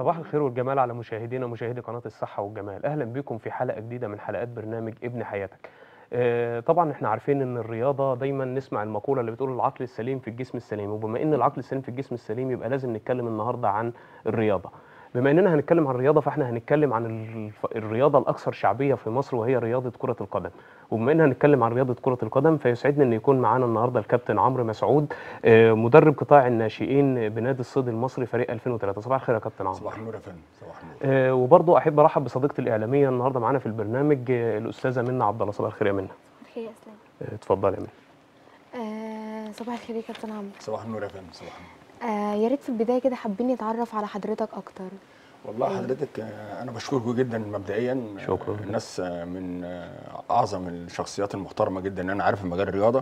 صباح الخير والجمال على مشاهدينا مشاهدي قناة الصحة والجمال أهلا بكم في حلقة جديدة من حلقات برنامج ابن حياتك آه، طبعا احنا عارفين ان الرياضة دايما نسمع المقولة اللي بتقول العقل السليم في الجسم السليم وبما ان العقل السليم في الجسم السليم يبقى لازم نتكلم النهاردة عن الرياضة بما اننا هنتكلم عن الرياضة فاحنا هنتكلم عن الف- الرياضة الأكثر شعبية في مصر وهي رياضة كرة القدم وبما ان هنتكلم عن رياضة كرة القدم فيسعدني ان يكون معانا النهاردة الكابتن عمرو مسعود آه، مدرب قطاع الناشئين بنادي الصيد المصري فريق 2003 صباح الخير يا كابتن عمرو صباح النور يا فندم صباح النور آه، وبرضه احب ارحب بصديقتي الاعلاميه النهارده معانا في البرنامج آه، الاستاذه منى عبد الله صباح الخير يا منى الخير يا اسلام آه، اتفضلي يا منى آه صباح الخير يا كابتن عمرو صباح النور يا فندم صباح النور آه يا ريت في البدايه كده حابين نتعرف على حضرتك اكتر والله حضرتك آه، انا بشكركم جدا مبدئيا آه، شكراً. الناس آه، من آه، اعظم الشخصيات المحترمه جدا ان انا عارف في مجال الرياضه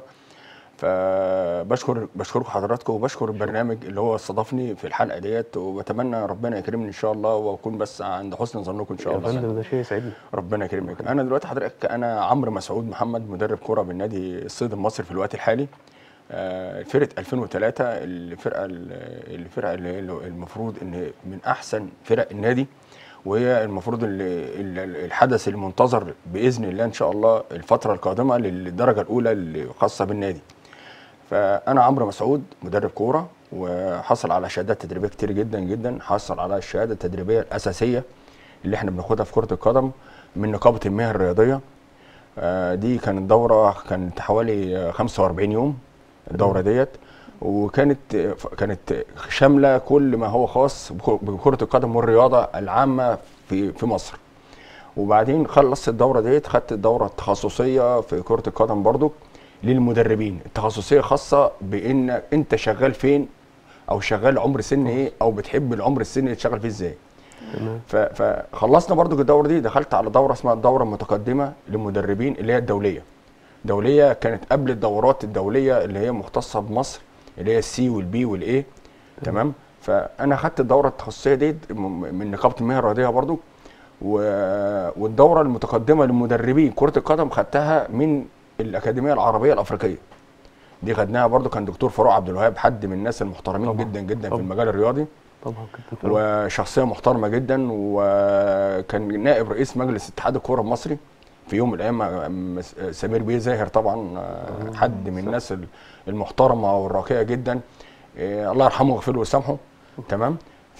فبشكر بشكركم حضراتكم وبشكر البرنامج اللي هو استضافني في الحلقه ديت وبتمنى ربنا يكرمني ان شاء الله واكون بس عند حسن ظنكم ان شاء يا الله فندم ده شيء يسعدني ربنا يكرمك انا دلوقتي حضرتك انا عمرو مسعود محمد مدرب كره بالنادي الصيد المصري في الوقت الحالي آه، فرقه 2003 الفرقه الفرقه اللي هي المفروض ان من احسن فرق النادي وهي المفروض اللي اللي- الحدث المنتظر باذن الله ان شاء الله الفتره القادمه للدرجه الاولى اللي خاصه بالنادي فانا عمرو مسعود مدرب كوره وحصل على شهادات تدريبيه كتير جدا جدا حصل على الشهاده التدريبيه الاساسيه اللي احنا بناخدها في كره القدم من نقابه المهن الرياضيه آه، دي كانت دوره كانت حوالي آه، 45 يوم الدوره ديت وكانت آه، كانت شامله كل ما هو خاص بك- بكره القدم والرياضه العامه في في مصر وبعدين خلصت الدوره ديت خدت الدوره التخصصيه في كره القدم برضو للمدربين التخصصيه خاصه بان انت شغال فين او شغال عمر سن ايه او بتحب العمر السن اللي تشتغل فيه ازاي تمام ف- فخلصنا برضو الدوره دي دخلت على دوره اسمها الدوره المتقدمه للمدربين اللي هي الدوليه دوليه كانت قبل الدورات الدوليه اللي هي مختصه بمصر اللي هي السي والبي والاي تمام فانا خدت الدوره التخصصيه دي م- من نقابه المهن الرياضيه برضو و... والدوره المتقدمه للمدربين كره القدم خدتها من الاكاديميه العربيه الافريقيه دي خدناها برضو كان دكتور فاروق عبد الوهاب حد من الناس المحترمين طبعاً. جدا جدا طبعاً. في المجال الرياضي طبعا كابتن فاروق وشخصيه محترمه جدا وكان نائب رئيس مجلس اتحاد الكوره المصري في يوم من الايام م- سمير بيه زاهر طبعا آه، حد من الناس المحترمه والراقيه جدا آه، الله يرحمه ويغفر له ويسامحه تمام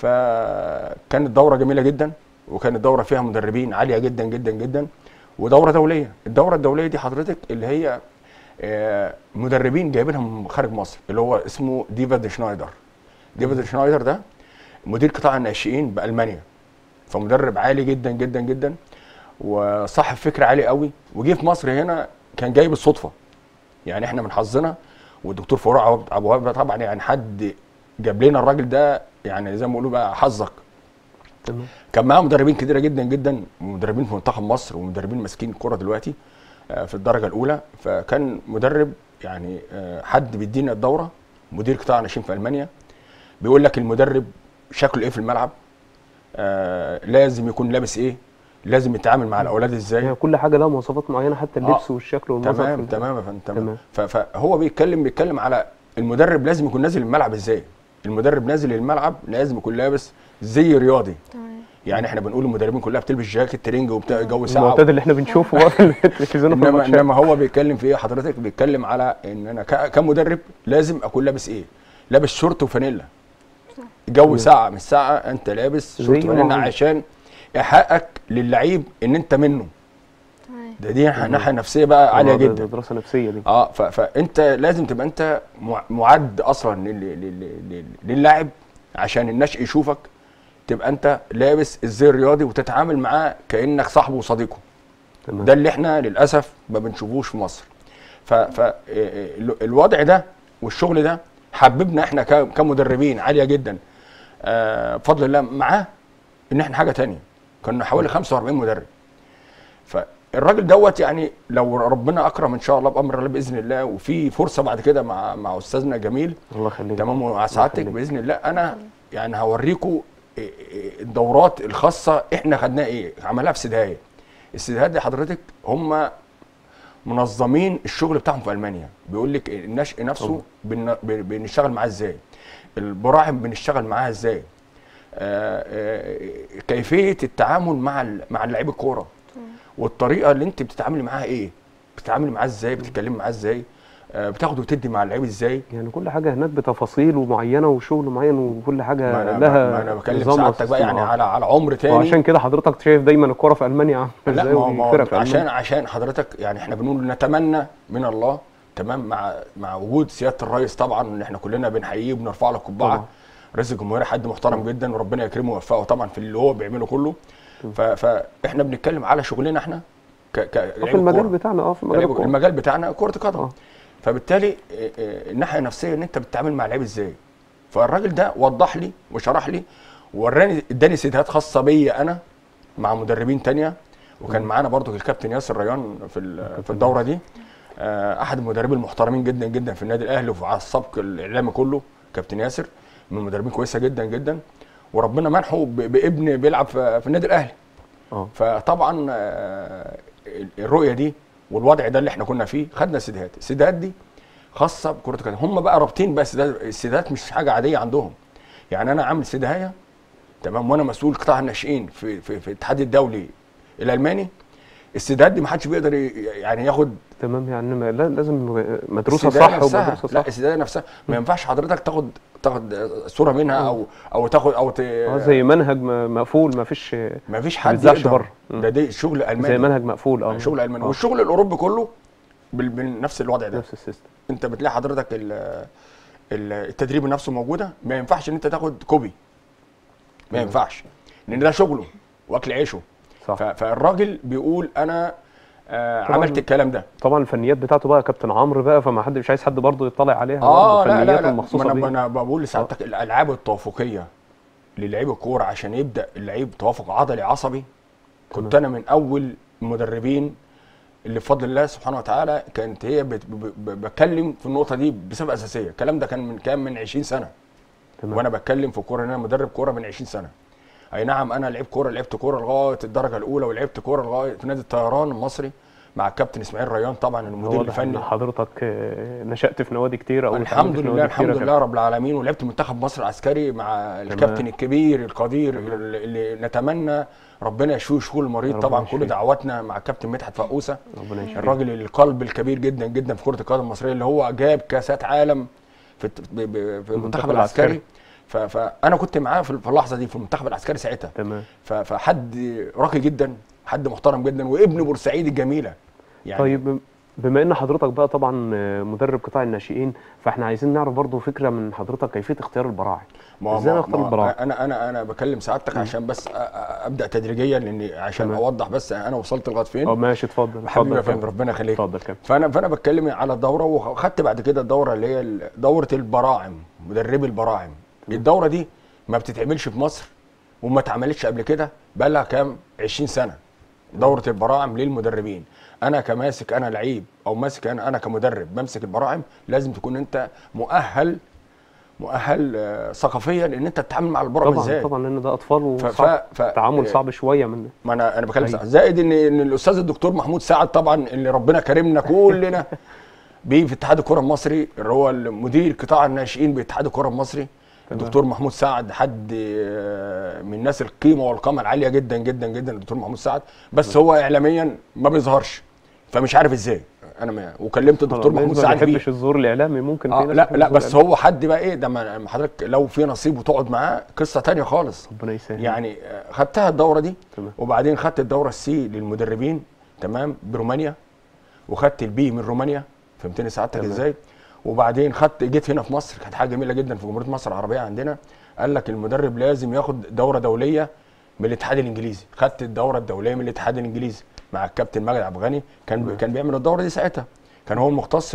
فكانت دوره جميله جدا وكانت دوره فيها مدربين عاليه جدا جدا جدا ودوره دوليه الدوره الدوليه دي حضرتك اللي هي آه، مدربين جايبينها من خارج مصر اللي هو اسمه ديفيد شنايدر ديفيد شنايدر ده مدير قطاع الناشئين بالمانيا فمدرب عالي جدا جدا جدا وصاحب فكر عالي قوي وجه في مصر هنا كان جاي بالصدفه يعني احنا من حظنا والدكتور فاروق عبد أبو وهاب ده طبعا يعني حد جاب لنا الراجل ده يعني زي ما بيقولوا بقى حظك تمام كان معاه مدربين كتيره جدا جدا مدربين في منتخب مصر ومدربين ماسكين الكوره دلوقتي آه، في الدرجه الاولى فكان مدرب يعني آه، حد بيدينا الدوره مدير قطاع ناشئين في المانيا بيقول لك المدرب شكله ايه في الملعب آه لازم يكون لابس ايه لازم يتعامل مع الاولاد ازاي هي كل حاجه لها مواصفات معينه حتى اللبس آه. والشكل والمظهر تمام في- تمام يا فندم تمام. تمام ف- فهو بيتكلم بيتكلم على المدرب لازم يكون نازل الملعب ازاي المدرب نازل الملعب لازم يكون لابس زي رياضي تمام يعني احنا بنقول المدربين كلها بتلبس جاكيت ترنج وبتاع جو ساعه المعتاد اللي احنا بنشوفه بقى في التلفزيون وفي انما الماتشات انما هو بيتكلم في ايه حضرتك بيتكلم على ان انا ك- كمدرب لازم اكون لابس ايه لابس شورت وفانيلا جو ساعه مش ساعه انت لابس شورت زي وفانيلا ما هو. عشان احققك للعيب ان انت منه تمام ده دي ناحيه نفسيه بقى عاليه آه، ده- ده جدا دراسه نفسيه دي اه ف- فانت لازم تبقى انت مع- معد اصلا لل- لل- لل- للاعب عشان النشء يشوفك تبقى انت لابس الزي الرياضي وتتعامل معاه كانك صاحبه وصديقه تمام ده اللي احنا للاسف ما بنشوفوش في مصر ف ف ال- ال- الوضع ده والشغل ده حببنا احنا ك- كمدربين عاليه جدا آه، بفضل الله معاه ان احنا حاجه تانية كنا حوالي 45 مدرب فالراجل دوت يعني لو ربنا اكرم ان شاء الله بامر الله باذن الله وفي فرصه بعد كده مع مع استاذنا جميل الله يخليك تمام ومع سعادتك يخليك. باذن الله انا يعني هوريكم الدورات الخاصه احنا خدناها ايه عملها في سدهايه السدهايه دي حضرتك هم منظمين الشغل بتاعهم في المانيا بيقول لك النشء نفسه بن- بن- بنشتغل معاه ازاي البراعم بنشتغل معاها ازاي آه، آه، كيفيه التعامل مع ال- مع لعيب الكوره والطريقه اللي انت بتتعاملي معاها ايه بتتعاملي معاه ازاي بتتكلمي معاه ازاي آه، بتاخد وتدي مع اللعيب ازاي يعني كل حاجه هناك بتفاصيل ومعينه وشغل معين وكل حاجه ما انا لها ما انا بكلم نظام سعادتك بقى يعني وسيستم. آه. على على عمر تاني وعشان كده حضرتك شايف دايما الكوره في المانيا عامله لا ازاي ما هو- ما هو والفرق في عشان المانيا عشان حضرتك يعني احنا بنقول نتمنى من الله تمام مع مع وجود سياده الرئيس طبعا ان احنا كلنا بنحييه وبنرفع له طبعا. القبعه رئيس الجمهوريه حد محترم جدا وربنا يكرمه ويوفقه طبعا في اللي هو بيعمله كله ف- فاحنا بنتكلم على شغلنا احنا ك ك آه، لعيب في المجال الكورة. بتاعنا اه في مجال لعيب- الكوره المجال بتاعنا كره قدم آه. فبالتالي آه، آه، الناحيه النفسيه ان انت بتتعامل مع اللعيب ازاي فالراجل ده وضح لي وشرح لي وراني اداني سيديهات خاصه بيا انا مع مدربين تانية وكان معانا برضو الكابتن ياسر ريان في ال- في الدوره دي آه، احد المدربين المحترمين جدا جدا في النادي الاهلي وعلى السبق الاعلامي كله كابتن ياسر من المدربين كويسه جدا جدا وربنا منحه ب- بابن بيلعب في في النادي الاهلي اه فطبعا آه، الرؤيه دي والوضع ده اللي احنا كنا فيه خدنا سيديهات السيديهات دي خاصه بكره القدم هم بقى رابطين بقى السيديهات السيديهات مش حاجه عاديه عندهم يعني انا عامل سيديهايه تمام وانا مسؤول قطاع الناشئين في في, في الاتحاد الدولي الالماني السيديهات دي ما حدش بيقدر ي- يعني ياخد تمام يعني ما- لا- لازم مدروسه السيديهاية صح نفسها. ومدروسه لا صح السيديهايه نفسها ما ينفعش حضرتك تاخد تاخد صوره منها او او تاخد او ت... اه زي منهج م- مقفول ما فيش ما فيش ما حد بيتذاعش يقدر بره. مم. ده دي شغل الماني زي منهج مقفول اه شغل الماني آه، والشغل الاوروبي كله بال- بنفس الوضع ده نفس السيستم انت بتلاقي حضرتك ال- ال- التدريب نفسه موجوده ما ينفعش ان انت تاخد كوبي ما مم. ينفعش لان ده شغله واكل عيشه صح ف- فالراجل بيقول انا آه طبعاً. عملت الكلام ده طبعا الفنيات بتاعته بقى كابتن عمرو بقى فما حد مش عايز حد برضه يطلع عليها اه برضه لا لا فنياته لا ما المخصوصه انا دي ما انا بقول لسعادتك الالعاب التوافقيه للعيب الكوره عشان يبدا اللعيب توافق عضلي عصبي كنت انا من اول المدربين اللي بفضل الله سبحانه وتعالى كانت هي بت- ب- ب- بتكلم في النقطه دي بصفه اساسيه الكلام ده كان من كام من 20 سنه تمام. وانا بتكلم في الكوره ان انا مدرب كوره من 20 سنه اي نعم انا لعبت كوره لعبت كوره لغايه الدرجه الاولى ولعبت كوره لغايه في نادي الطيران المصري مع الكابتن اسماعيل ريان طبعا المدير واضح ان الفني حضرتك آه، نشأت في نوادي كتير او الحمد اتعاملت في لله نوادي الحمد كتيرة لله رب العالمين ولعبت منتخب مصر العسكري مع الكابتن الكبير القدير اللي اللي نتمنى ربنا يشفيه ويشفيه المريض ربنا طبعا يشفيه. كل دعواتنا مع الكابتن مدحت فقوسه ربنا يشفيك الراجل القلب الكبير جدا جدا في كره القدم المصريه اللي هو جاب كاسات عالم في الت- ب- ب- في المنتخب العسكري. العسكري ف- فانا كنت معاه في في اللحظه دي في المنتخب العسكري ساعتها تمام ف- فحد راقي جدا حد محترم جدا وابن بورسعيد الجميله يعني طيب بما ان حضرتك بقى طبعا آه، مدرب قطاع الناشئين فاحنا عايزين نعرف برضو فكره من حضرتك كيفيه اختيار البراعم ما هو- ازاي ما- نختار ما هو البراعم انا انا انا بكلم سعادتك عشان بس أ- أ- ابدا تدريجيا لان عشان تمام. اوضح بس انا وصلت لغايه اه فين ماشي اتفضل حبيبي يا اتفضل فندم كمل. ربنا يخليك اتفضل كمل فانا فانا بتكلم على الدوره وخدت بعد كده الدوره اللي هي ال- دوره البراعم مدربي البراعم الدوره دي ما بتتعملش في مصر وما اتعملتش قبل كده بقى لها كام 20 سنه دوره البراعم للمدربين انا كماسك انا لعيب او ماسك انا انا كمدرب بمسك البراعم لازم تكون انت مؤهل مؤهل آه، ثقافيا ان انت تتعامل مع البراعم طبعا ازاي طبعا لان ده اطفال ف- وصعب ف- تعامل آه، صعب شويه من ما انا انا بتكلم أيوة. ساعة. زائد ان ان الاستاذ الدكتور محمود سعد طبعا اللي ربنا كرمنا كلنا بيه في اتحاد الكره المصري اللي هو مدير قطاع الناشئين باتحاد الكره المصري تمام. الدكتور محمود سعد حد آه، من الناس القيمه والقامه العاليه جدا جدا جدا الدكتور محمود سعد بس هو اعلاميا ما بيظهرش فمش عارف ازاي انا ما وكلمت الدكتور محمود ما سعد فيه بيحبش الظهور الاعلامي ممكن آه في ناس لا بتحب لا الظهور بس الإعلامي. هو حد بقى ايه ده ما ما حضرتك لو في نصيب وتقعد معاه قصه تانية خالص ربنا يسهل يعني آه، خدتها الدوره دي تمام. وبعدين خدت الدوره السي للمدربين تمام برومانيا وخدت البي من رومانيا فهمتني سعادتك تمام. ازاي وبعدين خدت جيت هنا في مصر كانت حاجه جميله جدا في جمهوريه مصر العربيه عندنا قال لك المدرب لازم ياخد دوره دوليه من الاتحاد الانجليزي خدت الدوره الدوليه من الاتحاد الانجليزي مع الكابتن ماجد عبد الغني كان تمام. كان بيعمل الدوره دي ساعتها كان هو المختص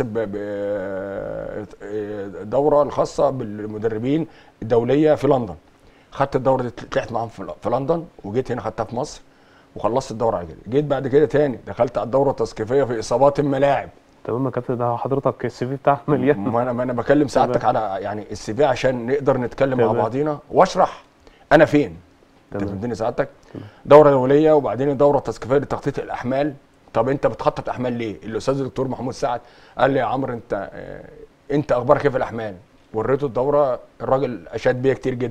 بالدوره الخاصه بالمدربين الدوليه في لندن خدت الدوره دي طلعت معاهم في في لندن وجيت هنا خدتها في مصر وخلصت الدوره على كده جيت بعد كده تاني دخلت على الدوره التثقيفيه في اصابات الملاعب تمام يا كابتن ده حضرتك السي في بتاعك مليان ما انا ما انا بكلم سعادتك على يعني السي في عشان نقدر نتكلم مع تمام. بعضينا واشرح انا فين انت تمام. فهمتني سعادتك تمام. دوره دوليه وبعدين الدوره التثقيفيه لتخطيط الاحمال طب انت بتخطط احمال ليه الاستاذ الدكتور محمود سعد قال لي يا عمرو انت آه، انت اخبارك ايه في الاحمال وريته الدوره الراجل اشاد بيا كتير جدا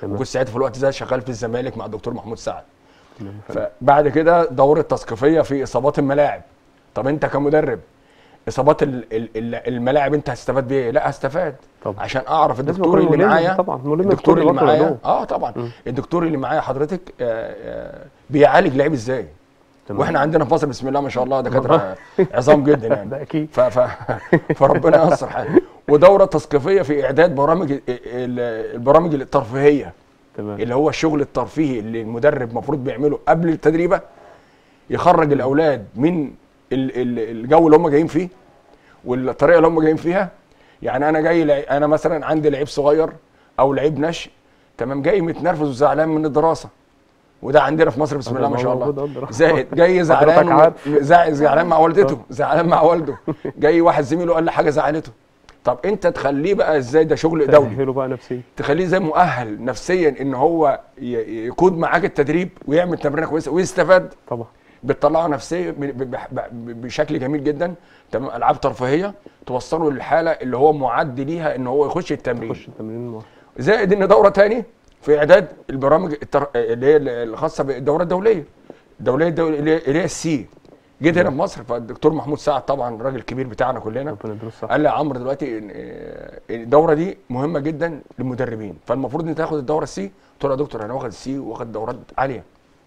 تمام. وكنت ساعتها في الوقت ده شغال في الزمالك مع الدكتور محمود سعد تمام. فبعد كده دوره تثقيفيه في اصابات الملاعب طب انت كمدرب اصابات ال- ال- ال- الملاعب انت هتستفاد بيها ايه؟ لا هستفاد طبعا. عشان اعرف لازم الدكتور أكون اللي ملم معايا طبعا، ملم الدكتور بكل اللي برضه معايا العلوم. اه طبعا مم. الدكتور اللي معايا حضرتك آه، آه، بيعالج لعيب ازاي تمام. واحنا عندنا في مصر بسم الله ما شاء الله دكاتره عظام جدا يعني ده اكيد ف... ف... فربنا ييسر حالي ودوره تثقيفيه في اعداد برامج ال- ال- البرامج الترفيهيه تمام اللي هو الشغل الترفيهي اللي المدرب المفروض بيعمله قبل التدريبه يخرج الاولاد من ال- ال- الجو اللي هم جايين فيه والطريقه اللي هم جايين فيها يعني انا جاي لع- انا مثلا عندي لعيب صغير او لعيب نشء تمام جاي متنرفز وزعلان من الدراسه وده عندنا في مصر بسم الله ما شاء موجود الله أقدر. زائد جاي حضرتك زعلان عارف. و- زع- زعلان مع والدته زعلان مع والده جاي واحد زميله قال له حاجه زعلته طب انت تخليه بقى ازاي ده شغل دولي تأهله بقى نفسيا تخليه زي مؤهل نفسيا ان هو ي- يقود معاك التدريب ويعمل تمرينه كويسه ويستفاد طبعا بتطلعه نفسيا ب- ب- ب- بشكل جميل جدا تمام العاب ترفيهيه توصله للحاله اللي هو معد ليها ان هو يخش التمرين خش التمرين المؤهل. زائد ان دوره تاني في اعداد البرامج التر... اللي هي الخاصه بالدوره الدوليه الدوليه الدوليه اللي هي- اللي هي السي جيت هنا في مصر فالدكتور محمود سعد طبعا الراجل الكبير بتاعنا كلنا ربنا يديله الصحه قال لي يا عمرو دلوقتي إن- آه، الدوره دي مهمه جدا للمدربين فالمفروض انت تاخد الدوره السي قلت له يا دكتور انا واخد السي واخد دورات عاليه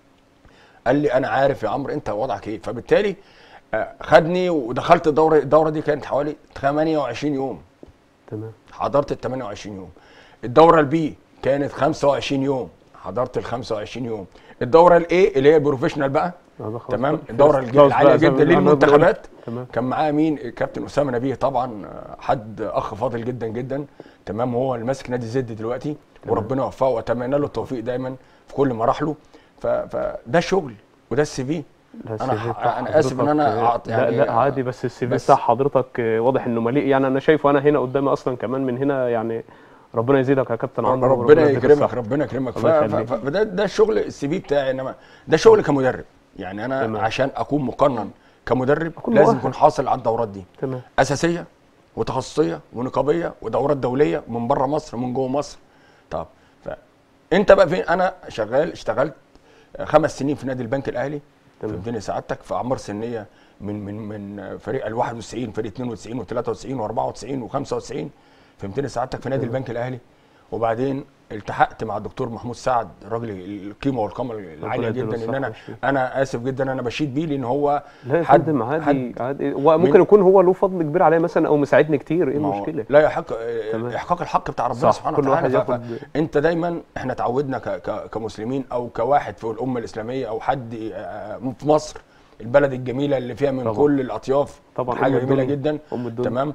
قال لي انا عارف يا عمرو انت وضعك ايه فبالتالي آه، خدني ودخلت الدوره الدوره دي كانت حوالي 28 يوم تمام حضرت ال 28 يوم الدوره البي كانت 25 يوم حضرت ال 25 يوم الدوره الاي اللي هي بروفيشنال بقى هذا خلاص تمام بقى. الدوره خلاص الج- بقى العاليه زي ما جدا بنقول- للمنتخبات تمام كان معاه مين الكابتن اسامه نبيه طبعا آه، حد اخ فاضل جدا جدا تمام هو اللي ماسك نادي زد دلوقتي وربنا يوفقه واتمنى له التوفيق دايما في كل مراحله ف- فده الشغل وده السي في لا، أنا السي في ح- بتاع أنا آسف إن أنا حضرتك- أعط- لا يعني- لا عادي بس السي في بس- بتاع حضرتك آه، واضح انه مليء يعني انا شايفه انا هنا قدامي اصلا كمان من هنا يعني ربنا يزيدك يا كابتن عمرو ربنا يديك يكرمك الصحة. ربنا يكرمك ف- الله ف- يخليك. ف- فده ده الشغل السي في بتاعي انما ده شغل كمدرب يعني انا تمام. عشان اكون مقنن كمدرب أكون لازم مؤهل. اكون حاصل على الدورات دي تمام اساسيه وتخصصيه ونقابيه ودورات دوليه من بره مصر ومن جوه مصر طب فانت بقى فين انا شغال اشتغلت خمس سنين في نادي البنك الاهلي تمام. فهمتني سعادتك في اعمار سنيه من من من فريق ال 91 فريق 92 و93 و94 و95 فهمتني سعادتك في نادي البنك الاهلي وبعدين التحقت مع الدكتور محمود سعد الراجل القيمه والقامه العاليه يديله جدا ان الصحة انا والشفاء. انا اسف جدا انا بشيد بيه لان هو لا يا حد- فندم عادي حد- عادي وممكن يكون هو له فضل كبير عليا مثلا او مساعدني كتير ايه ما هو المشكله؟ لا يحق تمام. احقاق الحق بتاع ربنا صح، سبحانه كل وتعالى واحد ف- ياخد- ف- انت دايما احنا اتعودنا ك- ك- كمسلمين او كواحد في الامه الاسلاميه او حد آه، في مصر البلد الجميله اللي فيها من طبعا. كل الاطياف طبعا حاجه أم جميله الدنيا. جدا ام الدنيا تمام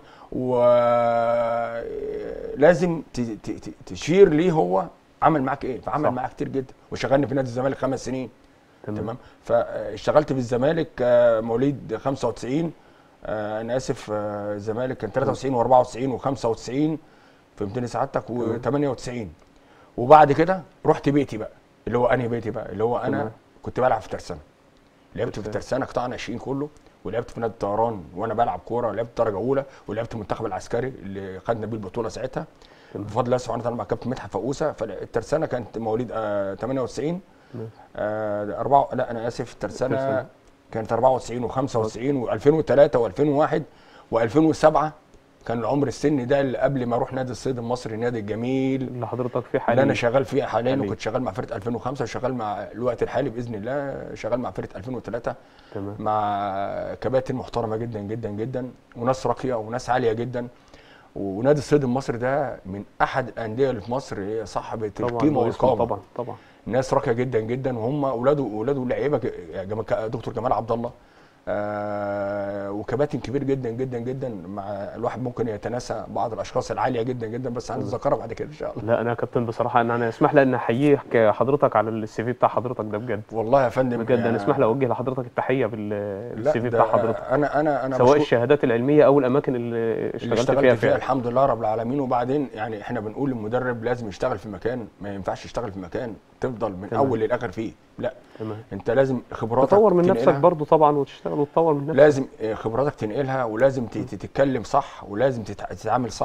ولازم تشير ليه هو عمل معاك ايه فعمل صح. معاك كتير جدا وشغلني في نادي الزمالك خمس سنين تمام تمام فاشتغلت في الزمالك آه، مواليد 95 آه، انا اسف آه، الزمالك كان 93 و94 و95 فهمتني سعادتك و98 وبعد كده رحت بيتي بقى اللي هو انهي بيتي بقى اللي هو انا تمام. كنت بلعب في ترسانه لعبت في تمام. ترسانه قطاع ناشئين كله ولعبت في نادي الطيران وانا بلعب كوره ولعبت درجه اولى ولعبت المنتخب العسكري اللي خدنا بيه البطوله ساعتها تمام. بفضل الله سبحانه وتعالى مع كابتن مدحت فقوسه فالترسانه كانت مواليد آه 98 تمام. آه أربعة لا انا اسف الترسانه الترسانة. كانت 94 و95 و2003 و2001 و2007 كان العمر السني ده اللي قبل ما اروح نادي الصيد المصري النادي الجميل اللي حضرتك فيه اللي حاليا انا شغال فيه حاليا حاليا. وكنت شغال مع فرقه 2005 وشغال مع الوقت الحالي باذن الله شغال مع فرقه 2003 تمام مع كباتن محترمه جدا جدا جدا وناس راقيه وناس عاليه جدا ونادي الصيد المصري ده من احد الانديه اللي في مصر هي صاحبه طبعا القيمه هو اسمه والقامه طبعا طبعا ناس راقيه جدا جدا وهم اولاده اولاده لعيبه ج- يا جماعة دكتور جمال عبد الله آه وكباتن كبير جدا جدا جدا مع الواحد ممكن يتناسى بعض الاشخاص العاليه جدا جدا بس هنتذكرها بعد كده ان شاء الله لا انا يا كابتن بصراحه ان انا اسمح لي ان احييك حضرتك على السي في بتاع حضرتك ده بجد والله يا فندم بجد انا آه، اسمح لي اوجه لحضرتك التحيه لا، بالسي في ده بتاع حضرتك انا انا انا سواء مشكور- الشهادات العلميه او الاماكن اللي اللي اشتغلت, اشتغلت فيها فيها فعلا الحمد لله رب العالمين وبعدين يعني احنا بنقول للمدرب لازم يشتغل في مكان ما ينفعش يشتغل في مكان تفضل من تمام. اول للاخر فيه لا تمام انت لازم خبراتك تطور من نفسك تنقلها. برضو طبعا وتشتغل وتطور من نفسك لازم خبراتك تنقلها ولازم ت- ت- تتكلم صح ولازم تتع- تتعامل صح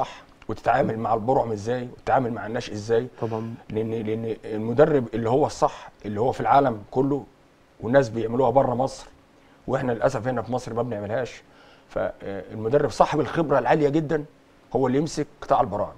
وتتعامل مع البرعم ازاي وتتعامل مع النشء ازاي طبعا لان لان المدرب اللي هو الصح اللي هو في العالم كله والناس بيعملوها بره مصر واحنا للاسف هنا في مصر ما بنعملهاش فالمدرب صاحب الخبره العاليه جدا هو اللي يمسك قطاع البراعم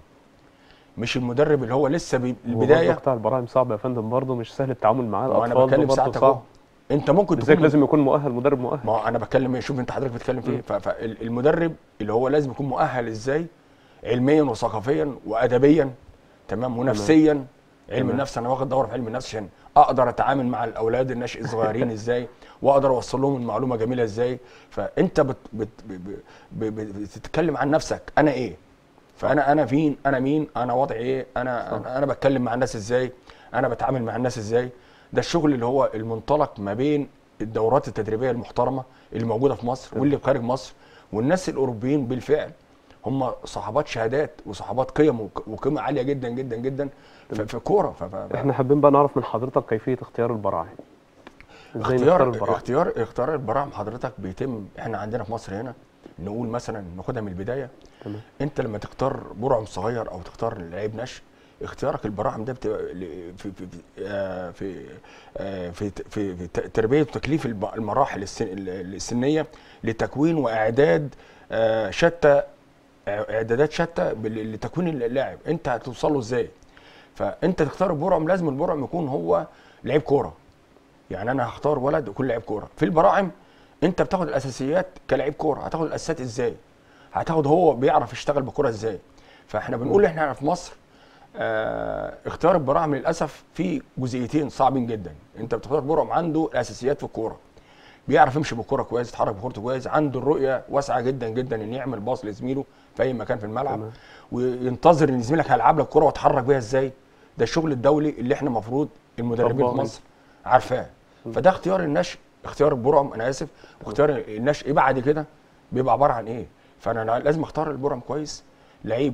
مش المدرب اللي هو لسه بي- البدايه البدايه قطاع البراعم صعب يا فندم برضه مش سهل التعامل معاه ما انا الاطفال بتكلم برضه ساعتك اهو صعب انت ممكن لذلك تكون لازم يكون مؤهل مدرب مؤهل ما هو انا بتكلم شوف انت حضرتك بتتكلم في مم. ايه ف- فالمدرب اللي هو لازم يكون مؤهل ازاي علميا وثقافيا وادبيا تمام ونفسيا علم تمام. النفس انا واخد دوره في علم النفس عشان اقدر اتعامل مع الاولاد الناشئ الصغيرين ازاي واقدر اوصل لهم المعلومه جميله ازاي فانت بت بت ب- ب- ب- بتتكلم عن نفسك انا ايه فانا انا فين انا مين انا وضعي ايه انا انا, أنا بتكلم مع الناس ازاي انا بتعامل مع الناس ازاي ده الشغل اللي هو المنطلق ما بين الدورات التدريبيه المحترمه اللي موجوده في مصر واللي خارج مصر والناس الاوروبيين بالفعل هم صحابات شهادات وصحابات قيم وك- وقيمه عاليه جدا جدا جدا في في كوره ف- ف- احنا حابين بقى نعرف من حضرتك كيفيه اختيار البراعم ازاي نختار اختيار البراعم اختيار اختيار البراعم حضرتك بيتم احنا عندنا في مصر هنا نقول مثلا ناخدها من البدايه تمام انت لما تختار برعم صغير او تختار لعيب نشء اختيارك البراعم ده بتبقى ل- في في في آه، في آه، في ت- في في ت- تربيه وتكليف الب- المراحل السن- السنيه لتكوين واعداد آه، شتى اعدادات شتى بال- لتكوين اللاعب انت هتوصل له ازاي فانت تختار البرعم لازم البرعم يكون هو لعيب كوره يعني انا هختار ولد يكون لعيب كوره في البراعم انت بتاخد الاساسيات كلاعب كوره هتاخد الاساسيات ازاي هتاخد هو بيعرف يشتغل بكوره ازاي فاحنا بنقول احنا في مصر آه اختيار البراعم للاسف في جزئيتين صعبين جدا انت بتختار برعم عنده الاساسيات في الكوره بيعرف يمشي بالكوره كويس يتحرك بكورته كويس عنده الرؤيه واسعه جدا جدا ان يعمل باص لزميله في اي مكان في الملعب تمام. وينتظر ان زميلك هيلعب لك كوره ويتحرك بيها ازاي ده الشغل الدولي اللي احنا المفروض المدربين في طبقا. مصر عارفاه فده اختيار النشء اختيار البرعم انا اسف واختيار النشء ايه بعد كده بيبقى عباره عن ايه فانا لازم اختار البرعم كويس لعيب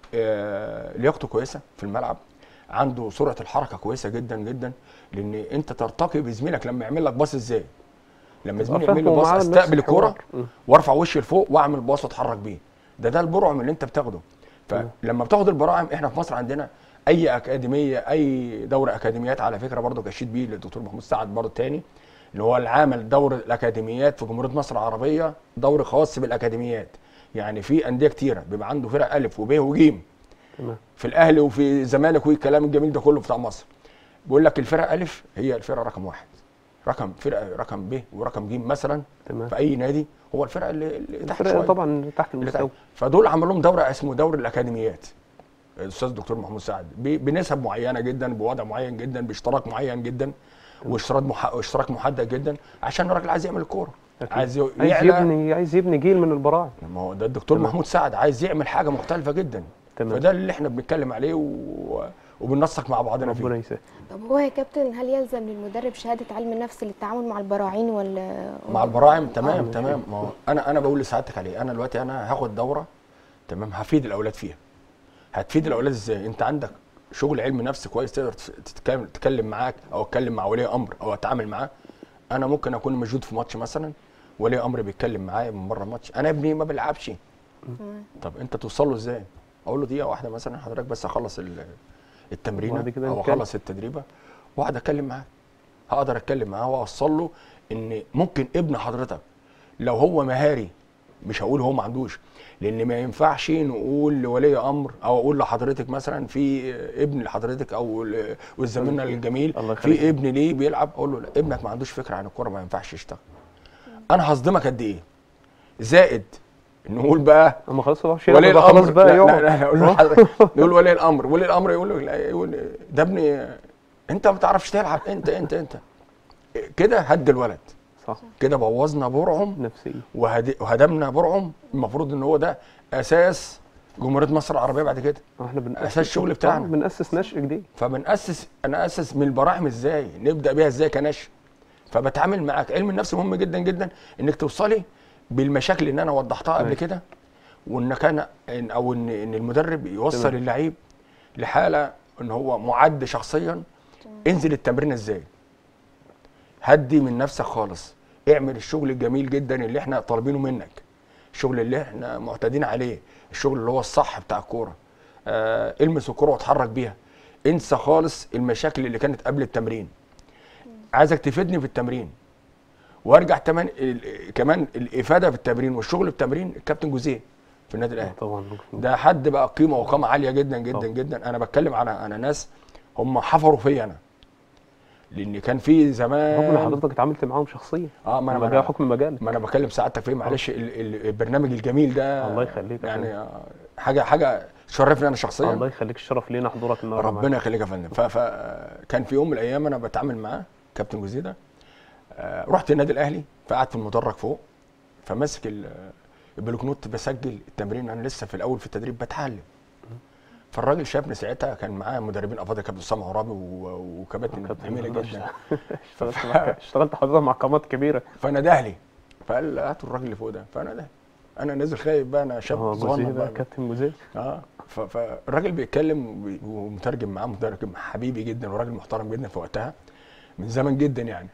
آه لياقته كويسه في الملعب عنده سرعه الحركه كويسه جدا جدا لان انت ترتقي بزميلك لما يعمل لك باص ازاي لما زميلي يعمل لي فاهمه باص معاه نفس استقبل الكوره الحوار. م. وارفع وشي لفوق واعمل باص واتحرك بيه ده ده البرعم اللي انت بتاخده فلما بتاخد البراعم احنا في مصر عندنا اي اكاديميه اي دوره اكاديميات على فكره برضو كشيد بيه للدكتور محمود سعد برضو الثاني اللي هو العامل دور الاكاديميات في جمهوريه مصر العربيه دور خاص بالاكاديميات يعني في انديه كتيره بيبقى عنده فرق الف وب وج تمام في الاهلي وفي الزمالك والكلام الجميل ده كله بتاع مصر بيقول لك الفرقه الف هي الفرقه رقم واحد رقم فرقه رقم ب ورقم ج مثلا تمام في اي نادي هو الفرقه اللي, اللي تحت الفرق شويه طبعا تحت اللي المستوى تحت. فدول عملوا لهم دوره اسمه دور الاكاديميات الاستاذ الدكتور محمود سعد ب- بنسب معينه جدا بوضع معين جدا باشتراك معين جدا واشتراك مح... اشتراك محدد جدا عشان الراجل عايز يعمل الكوره أكيد. عايز ي- عايز يعلى يبني عايز يبني جيل من البراعم ما هو ده الدكتور تمام. محمود سعد عايز يعمل حاجه مختلفه جدا تمام فده اللي احنا بنتكلم عليه و... وبننسق مع بعضنا فيه ربنا يسهل طب هو يا كابتن هل يلزم للمدرب شهاده علم نفس للتعامل مع البراعين ولا مع البراعم تمام آه. تمام ما هو انا انا بقول لسعادتك عليه انا دلوقتي انا هاخد دوره تمام هفيد الاولاد فيها هتفيد الاولاد ازاي انت عندك شغل علم نفس كويس تقدر تتكلم تتكلم معاك او اتكلم مع ولي امر او اتعامل معاه انا ممكن اكون موجود في ماتش مثلا ولي امر بيتكلم معايا من بره الماتش انا ابني ما بيلعبش تمام. طب انت توصل له ازاي اقول له دقيقه واحده مثلا حضرتك بس اخلص ال- التمرينه وبعد كده او نتكلم. اخلص التدريبه واقعد اتكلم معاه هقدر اتكلم معاه واوصل له ان ممكن ابن حضرتك لو هو مهاري مش هقول هو ما عندوش لان ما ينفعش نقول لولي امر او اقول لحضرتك مثلا في ابن لحضرتك او ل- والزميلنا الجميل الله يخليك. في ابن ليه بيلعب اقول له لا ابنك ما عندوش فكره عن الكوره ما ينفعش يشتغل انا هصدمك قد ايه زائد نقول بقى اما خلاص هو ولي يلعب بقى خلاص الامر بقى لا, لا, يقعد لا, اقول له حضرتك نقول ولي الامر ولي الامر يقول له لا يقول ده ابني انت ما بتعرفش تلعب انت انت انت كده هد الولد صح كده بوظنا برعم نفسيه وهد- وهدمنا برعم المفروض ان هو ده اساس جمهوريه مصر العربيه بعد كده احنا بنأسس أساس الشغل بتاعنا. آه، بنأسس نشء جديد فبنأسس انا اسس من البراعم ازاي نبدا بيها ازاي كنشء فبتعامل معاك علم النفس مهم جدا جدا انك توصلي بالمشاكل اللي انا وضحتها قبل ماشي. كده وانك انا إن او ان ان المدرب يوصل تمام. اللعيب لحاله ان هو معد شخصيا انزل التمرين ازاي هدي من نفسك خالص اعمل الشغل الجميل جدا اللي احنا طالبينه منك الشغل اللي احنا معتادين عليه الشغل اللي هو الصح بتاع الكوره آه المس الكره واتحرك بيها انسى خالص المشاكل اللي كانت قبل التمرين عايزك تفيدني في التمرين وارجع تمن ال- كمان الافاده في التمرين والشغل في التمرين الكابتن جوزيه في النادي الاهلي طبعا ده حد بقى قيمه وقامه عاليه جدا جدا طبعا. جدا انا بتكلم على على ناس هم حفروا فيا انا لان كان في زمان رغم ان حضرتك اتعاملت معاهم شخصيا اه ما انا لما ما جاء أنا- حكم مجالك ما انا بكلم سعادتك فيه معلش ال- ال- البرنامج الجميل ده الله يخليك يا يعني فندم. آه، حاجه حاجه تشرفني انا شخصيا الله يخليك الشرف لينا حضورك النهارده معانا. ربنا يخليك يا فندم فكان في يوم من الايام انا بتعامل معاه كابتن جوزيه ده آه، رحت النادي الاهلي فقعدت في المدرج فوق فماسك ال- البلوك نوت بسجل التمرين انا لسه في الاول في التدريب بتعلم فالراجل شافني ساعتها كان معاه مدربين افاضل كابتن اسامه عرابي و- وكباتن كابتن جميله رضا جدا اشتغلت مع اشتغلت حضرتك مع قامات كبيره فنده لي فقال هاتوا الراجل اللي فوق ده فانا ده انا نازل خايف بقى انا اه شاب جوزيه صغنن بقى بقى كابتن جوزيه اه ف- فالراجل بيتكلم وبي- ومترجم معاه مترجم حبيبي جدا وراجل محترم جدا في وقتها من زمان جدا يعني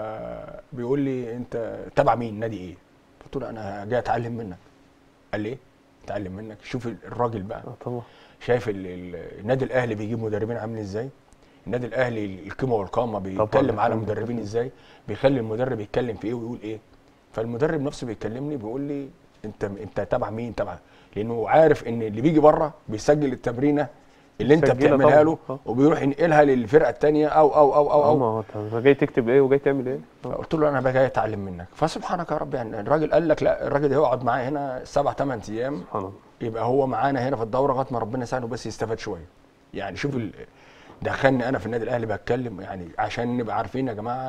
فبيقول لي انت تبع مين نادي ايه؟ قلت له انا جاي اتعلم منك قال لي ايه؟ اتعلم منك شوف الراجل بقى اه طبعا شايف ال- ال- النادي الاهلي بيجيب مدربين عاملين ازاي النادي الاهلي القيمه والقامه بيتكلم طبعاً. على مدربين ازاي بيخلي المدرب يتكلم في ايه ويقول ايه فالمدرب نفسه بيكلمني بيقول لي انت انت تبع مين تبع لانه عارف ان اللي بيجي بره بيسجل التمرينه اللي انت بيسجلها بتعملها طبعاً. له آه. وبيروح ينقلها للفرقه الثانيه او او او او, اه ما أو. هو انت جاي تكتب ايه وجاي تعمل ايه اه قلت له انا بقى جاي اتعلم منك فسبحانك يا رب يعني الراجل قال لك لا الراجل ده هيقعد معايا هنا سبع ثمان ايام سبحان الله يبقى هو معانا هنا في الدوره لغايه ما ربنا يساعده بس يستفاد شويه يعني شوف ال... دخلني انا في النادي الاهلي بتكلم يعني عشان نبقى عارفين يا جماعه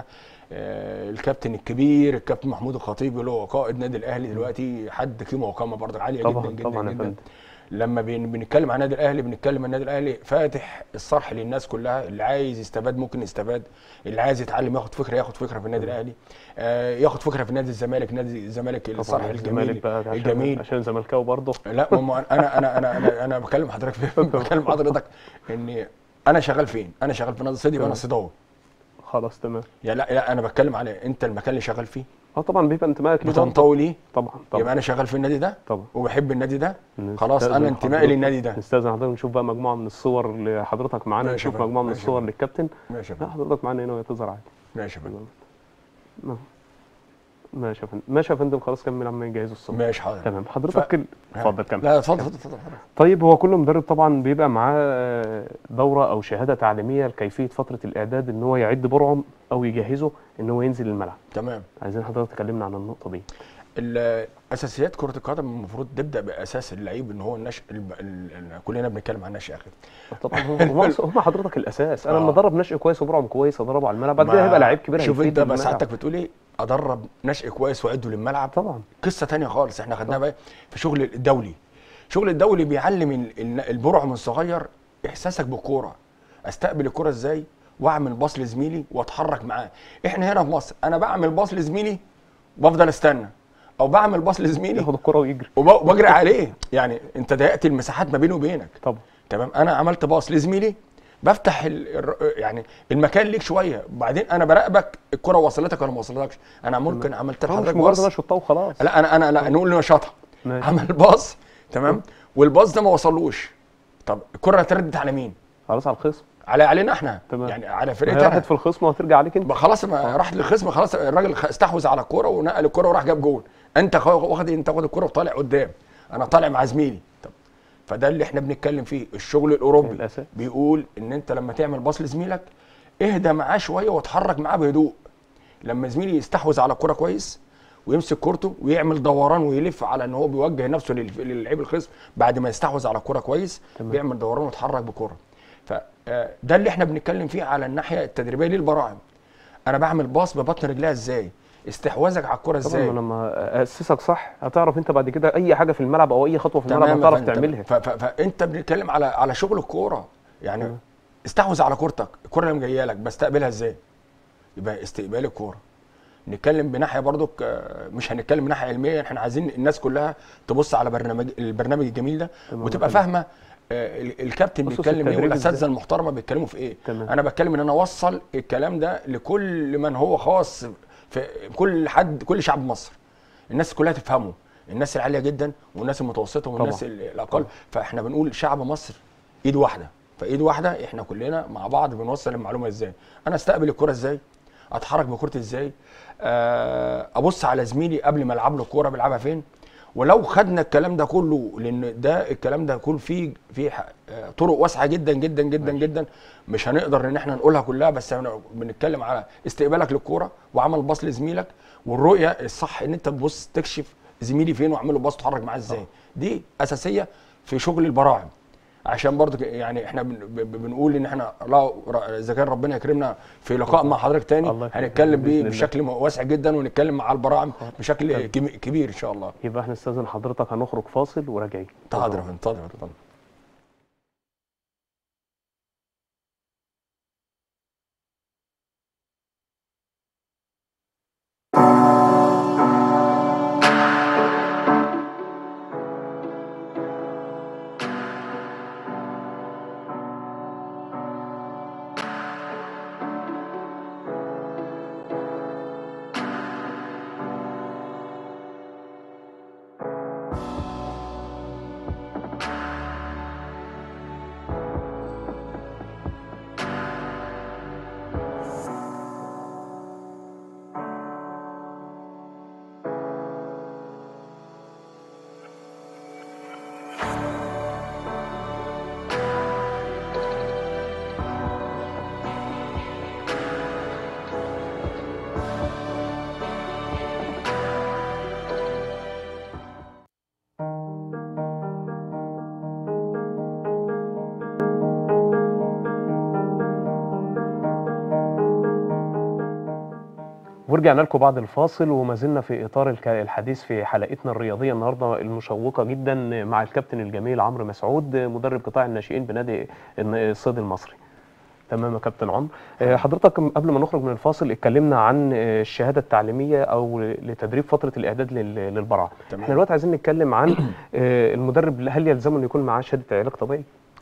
آه الكابتن الكبير الكابتن محمود الخطيب اللي هو قائد نادي الاهلي دلوقتي حد قيمه وقامه برضه عاليه طبعا جدا جدا طبعا يا جدا فندم لما بن- بنتكلم عن النادي الاهلي بنتكلم عن النادي الاهلي فاتح الصرح للناس كلها اللي عايز يستفاد ممكن يستفاد اللي عايز يتعلم ياخد فكره ياخد فكره في النادي الاهلي آه ياخد فكره في نادي الزمالك نادي الزمالك الصرح طبعا الجميل الزمالك بقى عشان الجميل عشان زملكاوي برضه لا ما هو انا انا انا انا انا بكلم حضرتك في بكلم حضرتك ان انا شغال فين؟ انا شغال في نادي الصيد يبقى انا تمام. صيداوي خلاص تمام يا لا لا انا بتكلم على انت المكان اللي شغال فيه اه طبعا بيبقى انتمائك ليه برضه. بتنطوي ليه؟ طبعا يبقى طبعا انا شغال في النادي ده طبعا وبحب النادي ده نستأذن خلاص انا انتمائي حضرتك- للنادي ده نستاذن حضرتك نشوف بقى مجموعه من الصور لحضرتك معانا ماشي يا نشوف فندم، مجموعه من ماشي يا الصور فندم. للكابتن ماشي يا لا فندم حضرتك معانا هنا وهي تظهر عادي ماشي يا فندم نعم. ماشي يا فندم ماشي يا فندم خلاص كمل عما يجهزوا الصور ماشي حاضر تمام حضرتك ال- اتفضل كمل لا اتفضل اتفضل اتفضل حضرتك. طيب هو كل مدرب طبعا بيبقى معاه آه، دوره او شهاده تعليميه لكيفيه فتره الاعداد ان هو يعد برعم او يجهزه ان هو ينزل الملعب تمام عايزين حضرتك تكلمنا عن النقطه دي ال- اساسيات كره القدم المفروض تبدا باساس اللعيب ان هو النشء ال- ال- ال- كلنا بنتكلم عن النشء يا اخي طبعا هم هم- هم حضرتك الاساس انا آه. لما ادرب نشء كويس وبرعم كويس ادربه على الملعب بعد كده ما- هيبقى لعيب كبير شوف هيفيد انت بس الملعب. سعادتك بتقول ايه ادرب نشء كويس واعده للملعب طبعا قصه تانية خالص احنا خدناها بقى في شغل الدولي شغل الدولي بيعلم ال- ال- البرعم الصغير احساسك بالكوره استقبل الكوره ازاي واعمل باص لزميلي واتحرك معاه احنا هنا في مصر انا بعمل باص لزميلي وافضل استنى او بعمل باص لزميلي ياخد الكره ويجري وب- وبجري عليه يعني انت ضيقت المساحات ما بيني وبينك طبعا تمام انا عملت باص لزميلي بفتح ال... الر- يعني المكان ليك شويه وبعدين انا براقبك الكره وصلتك ولا ما وصلتكش انا ممكن عملت هو مش لحضرتك مجرد باص انا شطها وخلاص لا انا انا لا نقول نشاطها ماشي. عمل باص تمام والباص ده ما وصلوش طب الكره اتردت على مين خلاص على الخصم على علينا احنا تمام. يعني على ما هي فرقتنا راحت في الخصم وهترجع عليك انت ما خلاص ما راح للخصم خلاص الراجل خ- استحوذ على الكوره ونقل الكوره وراح جاب جول انت خ- واخد انت واخد الكوره وطالع قدام انا طالع مع زميلي طب فده اللي احنا بنتكلم فيه الشغل الاوروبي الأساس. بيقول ان انت لما تعمل باص لزميلك اهدى معاه شويه واتحرك معاه بهدوء لما زميلي يستحوذ على الكوره كويس ويمسك كورته ويعمل دوران ويلف على ان هو بيوجه نفسه للف- للعيب الخصم بعد ما يستحوذ على الكوره كويس تمام. بيعمل دوران ويتحرك بكوره فده اللي احنا بنتكلم فيه على الناحيه التدريبيه للبراعم انا بعمل باص ببطن رجليها ازاي استحواذك على الكوره طبعا ازاي ما لما اسسك صح هتعرف انت بعد كده اي حاجه في الملعب او اي خطوه في الملعب تمام يا هتعرف فندم، تعملها ف- ف- فانت بنتكلم على على شغل الكوره يعني تمام. استحوذ على كورتك الكوره اللي جايه لك بستقبلها ازاي يبقى استقبال الكوره نتكلم بناحيه برضك آه، مش هنتكلم بناحيه علميه احنا عايزين الناس كلها تبص على برنامج البرنامج الجميل ده تمام يا وتبقى فندم. فاهمه آه، ال- الكابتن خصوص بيتكلم ايه التدريب والاساتذه إزاي. المحترمه بيتكلموا في ايه تمام. انا بتكلم ان انا اوصل الكلام ده لكل من هو خاص في كل حد كل شعب مصر الناس كلها تفهمه الناس العاليه جدا والناس المتوسطه والناس طبعا. ال- الاقل طبعا. فاحنا بنقول شعب مصر ايد واحده فايد واحده احنا كلنا مع بعض بنوصل المعلومه ازاي انا استقبل الكره ازاي اتحرك بكرتي ازاي آه، ابص على زميلي قبل ما العب له الكوره بيلعبها فين ولو خدنا الكلام ده كله لان ده الكلام ده كله فيه فيه ح- آه، طرق واسعه جدا جدا جدا جدا مش هنقدر ان احنا نقولها كلها بس احنا بنتكلم على استقبالك للكوره وعمل باص لزميلك والرؤيه الصح ان انت تبص تكشف زميلي فين واعمل له باص تتحرك معاه ازاي دي اساسيه في شغل البراعم عشان برضه ك- يعني احنا بن- ب- ب- بنقول ان احنا لا ر- اذا كان ربنا يكرمنا في لقاء مع حضرتك تاني الله يكرمك هنتكلم بإذن بيه الله. بشكل م- واسع جدا ونتكلم مع البراعم تمام. بشكل كم- كبير ان شاء الله يبقى احنا نستاذن حضرتك هنخرج فاصل وراجعين اتفضل يا فندم، اتفضل اتفضل ورجعنا لكم بعد الفاصل وما زلنا في اطار الك- الحديث في حلقتنا الرياضيه النهارده المشوقه جدا مع الكابتن الجميل عمرو مسعود مدرب قطاع الناشئين بنادي الصيد المصري. تمام يا كابتن عمرو آه، حضرتك قبل ما نخرج من الفاصل اتكلمنا عن آه، الشهاده التعليميه او لتدريب فتره الاعداد لل- للبراعم تمام. احنا دلوقتي عايزين نتكلم عن آه، المدرب هل يلزمه انه يكون معاه شهاده علاج طبيعي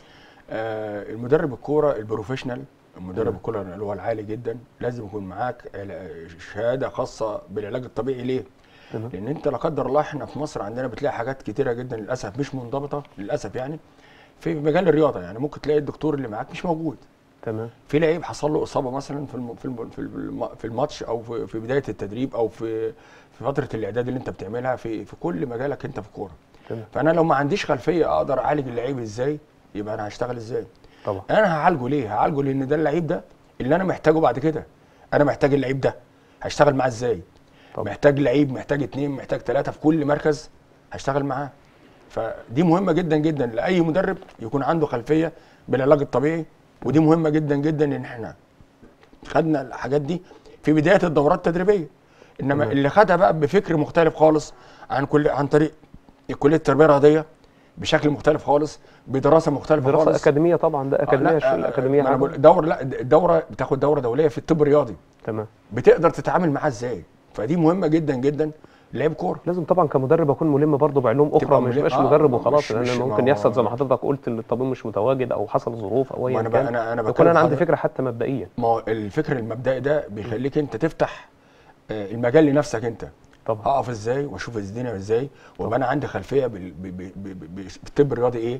آه، المدرب الكوره البروفيشنال المدرب تمام. الكوره اللي هو العالي جدا لازم يكون معاك علا- شهاده خاصه بالعلاج الطبيعي ليه؟ تمام. لان انت لا قدر الله احنا في مصر عندنا بتلاقي حاجات كتيره جدا للاسف مش منضبطه للاسف يعني في مجال الرياضه يعني ممكن تلاقي الدكتور اللي معاك مش موجود تمام في لعيب حصل له اصابه مثلا في الم... في الم... في الم... في الماتش او في... في بدايه التدريب او في في فتره الاعداد اللي انت بتعملها في في كل مجالك انت في الكوره تمام فانا لو ما عنديش خلفيه اقدر اعالج اللعيب ازاي يبقى انا هشتغل ازاي طبعا انا هعالجه ليه هعالجه لان ده اللعيب ده اللي انا محتاجه بعد كده انا محتاج اللعيب ده هشتغل معاه ازاي طبعا. محتاج لعيب محتاج اتنين محتاج ثلاثه في كل مركز هشتغل معاه فدي مهمه جدا جدا لاي مدرب يكون عنده خلفيه بالعلاج الطبيعي ودي مهمه جدا جدا ان احنا خدنا الحاجات دي في بدايه الدورات التدريبيه انما تمام. اللي خدها بقى بفكر مختلف خالص عن كل عن طريق كليه التربيه الرياضيه بشكل مختلف خالص بدراسه مختلفه دراسه خالص اكاديميه طبعا ده آه، اكاديميه لا، الشؤون آه، الاكاديميه ما أنا عامة. بقول دوره لا الدوره بتاخد دوره دوليه في الطب الرياضي تمام بتقدر تتعامل معاه ازاي فدي مهمه جدا جدا لعيب كوره لازم طبعا كمدرب اكون ملم برضه بعلوم اخرى تبقى مش ملم- بقاش آه، مدرب مش- وخلاص مش- لان ما ممكن هو- يحصل زي ما حضرتك قلت ان الطبيب مش متواجد او حصل ظروف او ما ايا انا بقى- كان انا انا يكون بتكلم انا عندي حضرتك- فكره حتى مبدئيا ما هو الفكر المبدئي ده بيخليك انت تفتح آه، المجال لنفسك انت طبعا اقف ازاي واشوف الدنيا ازاي ويبقى انا عندي خلفيه بال- ب- ب- ب- ب- بالطب الرياضي ايه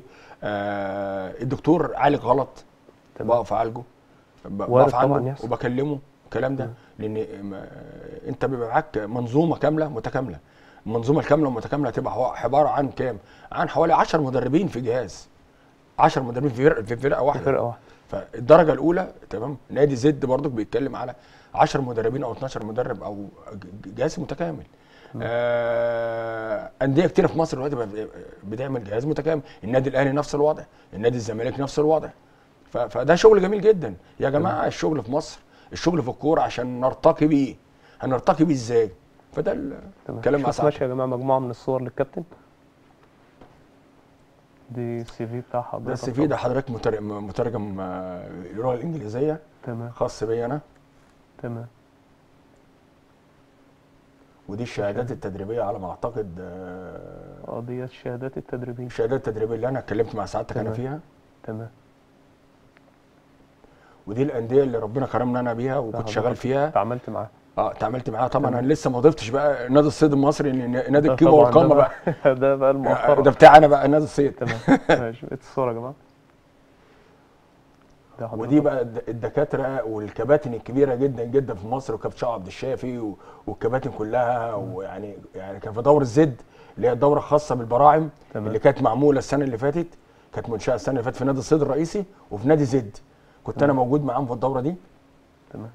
آه الدكتور عالج غلط تمام. بقف اعالجه ب- وارد بقف طبعاً عنده يحصل. وبكلمه الكلام ده لان ما- انت بيبقى معاك منظومه كامله متكامله المنظومه الكامله المتكامله هتبقى هو- عباره عن كام عن حوالي 10 مدربين في جهاز 10 مدربين في فرقه في فرقه واحده فرقه واحده فالدرجه الاولى تمام نادي زد برضك بيتكلم على 10 مدربين او 12 مدرب او ج- جهاز متكامل آه انديه كتير في مصر دلوقتي بقى بتعمل جهاز متكامل النادي الاهلي نفس الوضع النادي الزمالك نفس الوضع ف- فده شغل جميل جدا يا جماعه الشغل في مصر الشغل في الكوره عشان نرتقي بيه هنرتقي بيه ازاي فده ال- تمام الكلام مع شوف سعادتك ماشي يا جماعه مجموعه من الصور للكابتن دي السي في بتاع حضرتك بس في ده حضرتك متر- مترجم آه، اللغه الانجليزيه تمام خاص بيا انا تمام ودي الشهادات التدريبيه على ما اعتقد آه، اه دي الشهادات التدريبيه الشهادات التدريبيه اللي انا اتكلمت مع سعادتك انا تمام. فيها تمام ودي الانديه اللي ربنا كرمنا انا بيها وكنت حضرتك شغال فيها اتعاملت معاه اه اتعاملت معاها طبعا تمام. انا لسه ما ضفتش بقى نادي الصيد المصري إن نادي ده الكيبه طبعاً والقامه ده بقى ده بقى آه، المؤخرة ده بتاعي انا بقى نادي الصيد تمام ماشي بقيت الصورة يا جماعة ده حضرتك. ودي بقى الد- الدكاتره والكباتن الكبيره جدا جدا في مصر وكابتن شعب عبد الشافي و- والكباتن كلها ويعني يعني كان في دوره الزد اللي هي الدوره الخاصه بالبراعم تمام. اللي كانت معموله السنه اللي فاتت كانت منشاه السنه اللي فاتت في نادي الصيد الرئيسي وفي نادي زد كنت انا موجود معاهم في الدوره دي تمام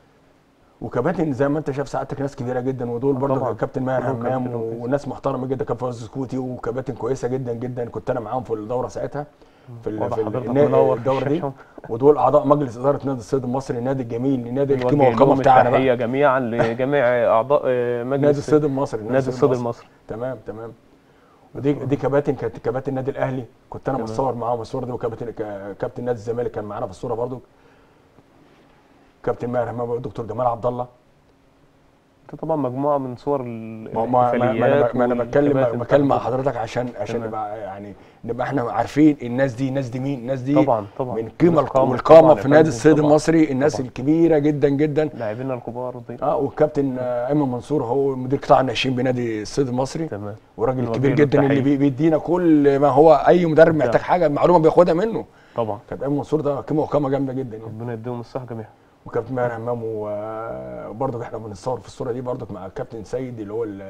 وكباتن زي ما انت شايف سعادتك ناس كبيره جدا ودول طبعاً. برضه كابتن ماهر كلهم همام كابتن وكويس. وناس محترمه جدا كان فوز سكوتي وكباتن كويسه جدا جدا كنت انا معاهم في الدوره ساعتها في, ال- واضح في ال- حضرتك النا- منور في الدوره دي الشاشة. ودول اعضاء مجلس اداره نادي الصيد المصري النادي الجميل النادي القيمه نوجه والقامه لهم بتاعنا بقى التحيه جميعا لجميع اعضاء آه، مجلس نادي الصيد المصري نادي الصيد المصري تمام تمام ودي دي كباتن كانت كباتن النادي الاهلي كنت انا تمام. متصور معاهم الصوره دي وكابتن ك- كابتن نادي الزمالك كان معانا في الصوره برضو كابتن ماهر همام والدكتور جمال عبد الله ده طبعا مجموعه من صور ال- ما ما ما- ما انا الاحتفاليات ما انا بتكلم والكباتن بتكلم مع بتاعت- حضرتك عشان عشان تمام. نبقى يعني نبقى احنا عارفين الناس دي الناس دي مين الناس دي طبعا طبعا من قيمه القامة والقامه طبعاً في يا نادي فندم، الصيد طبعاً. المصري الناس طبعاً. الكبيره جدا جدا لاعبينا الكبار دي اه والكابتن آه، ايمن منصور هو مدير قطاع الناشئين بنادي الصيد المصري تمام وراجل نوجه كبير له جدا اللي التحية. بي- بيدينا كل ما هو اي مدرب ده. محتاج حاجه معلومه بياخدها منه طبعا كابتن ايمن منصور ده قيمه وقامه جامده جدا يعني. ربنا يديهم الصحه جميعا وكابتن ماهر همام و- وبرضه احنا بنتصور في الصوره دي برضه مع الكابتن سيد اللي هو ال-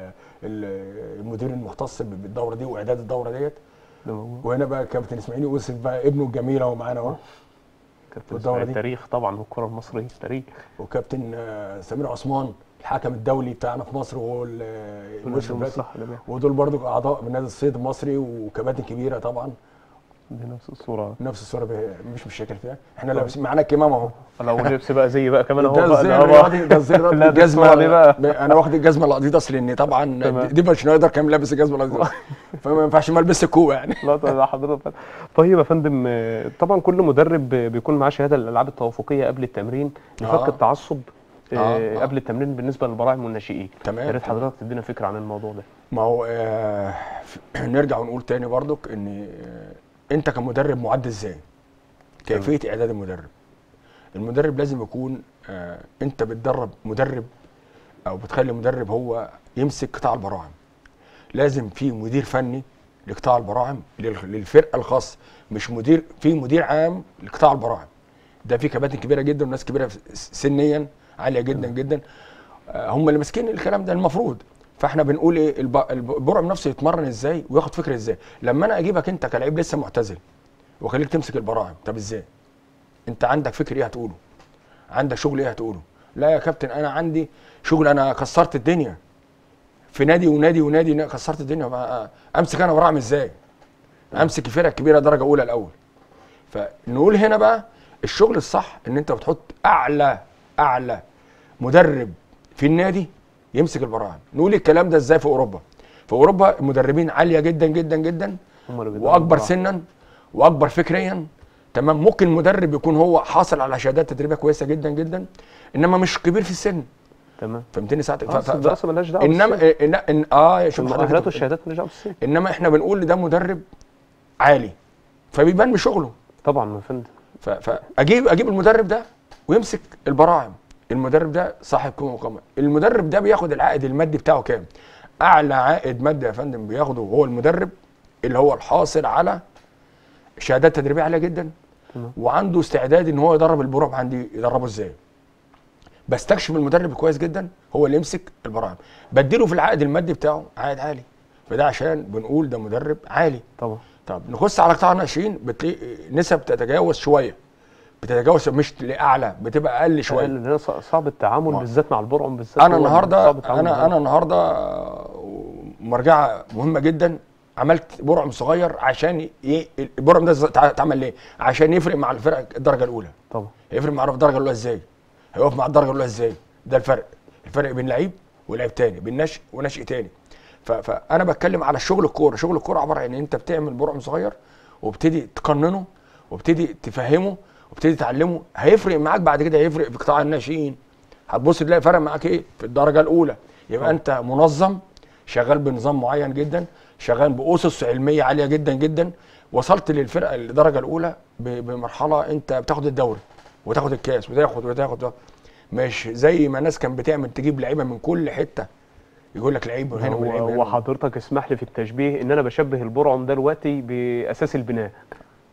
ال- المدير المختص بالدوره دي واعداد الدوره ديت ده موجود وهنا بقى كابتن اسماعيل يوسف بقى ابنه الجميل اهو معانا اهو كابتن والدورة اسماعيل دي. تاريخ طبعا والكره المصريه تاريخ وكابتن آه، سمير عثمان الحكم الدولي بتاعنا في مصر وهو ال- ربنا المشرف يديهم دلوقتي الصحه جميعا ودول برضه اعضاء من نادي الصيد المصري وكباتن كبيره طبعا دي نفس الصوره نفس الصوره ب- مش مشاكل فيها احنا لابسين معانا الكمامه اهو لو لبس بقى زي بقى كمان اهو ده بقى الزي ده هو- الرياضي ده الزي الرياضي لا، دي الجزمه الصورة دي بقى. انا واخد الجزمه الاديداس لان طبعا تمام. دي دي شنايدر كان لابس الجزمه الاديداس فما ينفعش ما البس الكوع يعني لا ده حضرتك طيب يا فندم آه، طبعا كل مدرب آه، بيكون معاه شهاده للالعاب التوافقيه قبل التمرين لفك آه. التعصب آه، آه، آه. قبل التمرين بالنسبه للبراعم والناشئين تمام، يا ريت تمام. حضرتك تدينا فكره عن الموضوع ده ما هو آه نرجع ونقول تاني برضك ان آه انت كمدرب معد ازاي كيفيه اعداد المدرب المدرب لازم يكون آه انت بتدرب مدرب او بتخلي مدرب هو يمسك قطاع البراعم لازم في مدير فني لقطاع البراعم لل- للفرقه الخاصه مش مدير في مدير عام لقطاع البراعم ده في كباتن كبيره جدا وناس كبيره ف- سنيا عاليه جدا جدا آه، هم اللي ماسكين الكلام ده المفروض فاحنا بنقول ايه الب- الب- البرعم نفسه يتمرن ازاي وياخد فكره ازاي لما انا اجيبك انت كلاعب لسه معتزل واخليك تمسك البراعم طب ازاي انت عندك فكر ايه هتقوله عندك شغل ايه هتقوله لا يا كابتن انا عندي شغل انا كسرت الدنيا في نادي ونادي ونادي نا- كسرت الدنيا بقى امسك انا براعم ازاي امسك الفرقه الكبيره درجه اولى الاول فنقول هنا بقى الشغل الصح ان انت بتحط اعلى اعلى مدرب في النادي يمسك البراعم نقول الكلام ده ازاي في اوروبا في اوروبا المدربين عاليه جدا جدا جدا هم اللي بيدربوا واكبر البراعم. سنا واكبر فكريا تمام ممكن مدرب يكون هو حاصل على شهادات تدريبيه كويسه جدا جدا انما مش كبير في السن تمام فهمتني ساعتك آه، أصل الدراسه مالهاش دعوه انما بالسن. إن إن اه شوف المؤهلات حضرتك والشهادات مالهاش دعوه بالسن انما احنا بنقول ده مدرب عالي فبيبان بشغله طبعا يا فندم ف- فاجيب اجيب المدرب ده ويمسك البراعم المدرب ده صاحب قيمه وقامه المدرب ده بياخد العائد المادي بتاعه كام اعلى عائد مادي يا فندم بياخده هو المدرب اللي هو الحاصل على شهادات تدريبيه عاليه جدا تمام. وعنده استعداد ان هو يدرب البراعم عندي يدربه ازاي بستكشف المدرب كويس جدا هو اللي يمسك البراعم بديله في العائد المادي بتاعه عائد عالي فده عشان بنقول ده مدرب عالي طبعا طب نخش على قطاع الناشئين بتلاقي نسب تتجاوز شويه بتتجاوز مش لاعلى بتبقى اقل شويه لان هنا ص- صعب التعامل آه. بالذات مع البرعم بالذات انا هو النهارده صعب التعامل انا معاه. انا النهارده مرجعه مهمه جدا عملت برعم صغير عشان ي... البرعم ده اتع- اتعمل ليه؟ عشان يفرق مع الفرق الدرجه الاولى طبعا هيفرق مع الدرجه الاولى ازاي؟ هيقف مع الدرجه الاولى ازاي؟ ده الفرق الفرق بين لعيب ولعيب تاني بين ناشئ وناشئ تاني ف... فانا بتكلم على شغل الكوره شغل الكوره عباره عن ان انت بتعمل برعم صغير وبتدي تقننه وبتدي تفهمه وبتدي تعلمه هيفرق معاك بعد كده هيفرق في قطاع الناشئين هتبص تلاقي فرق معاك ايه في الدرجه الاولى يبقى طبعا. انت منظم شغال بنظام معين جدا شغال باسس علميه عاليه جدا جدا وصلت للفرقه الدرجه الاولى ب- بمرحله انت بتاخد الدوري وتاخد الكاس وتاخد وتاخد وتاخد. مش زي ما ناس كانت بتعمل تجيب لعيبه من كل حته يقول لك لعيب من هنا هو- ولعيب من هنا. وحضرتك اسمح لي في التشبيه ان انا بشبه البرعم ده دلوقتي باساس البناء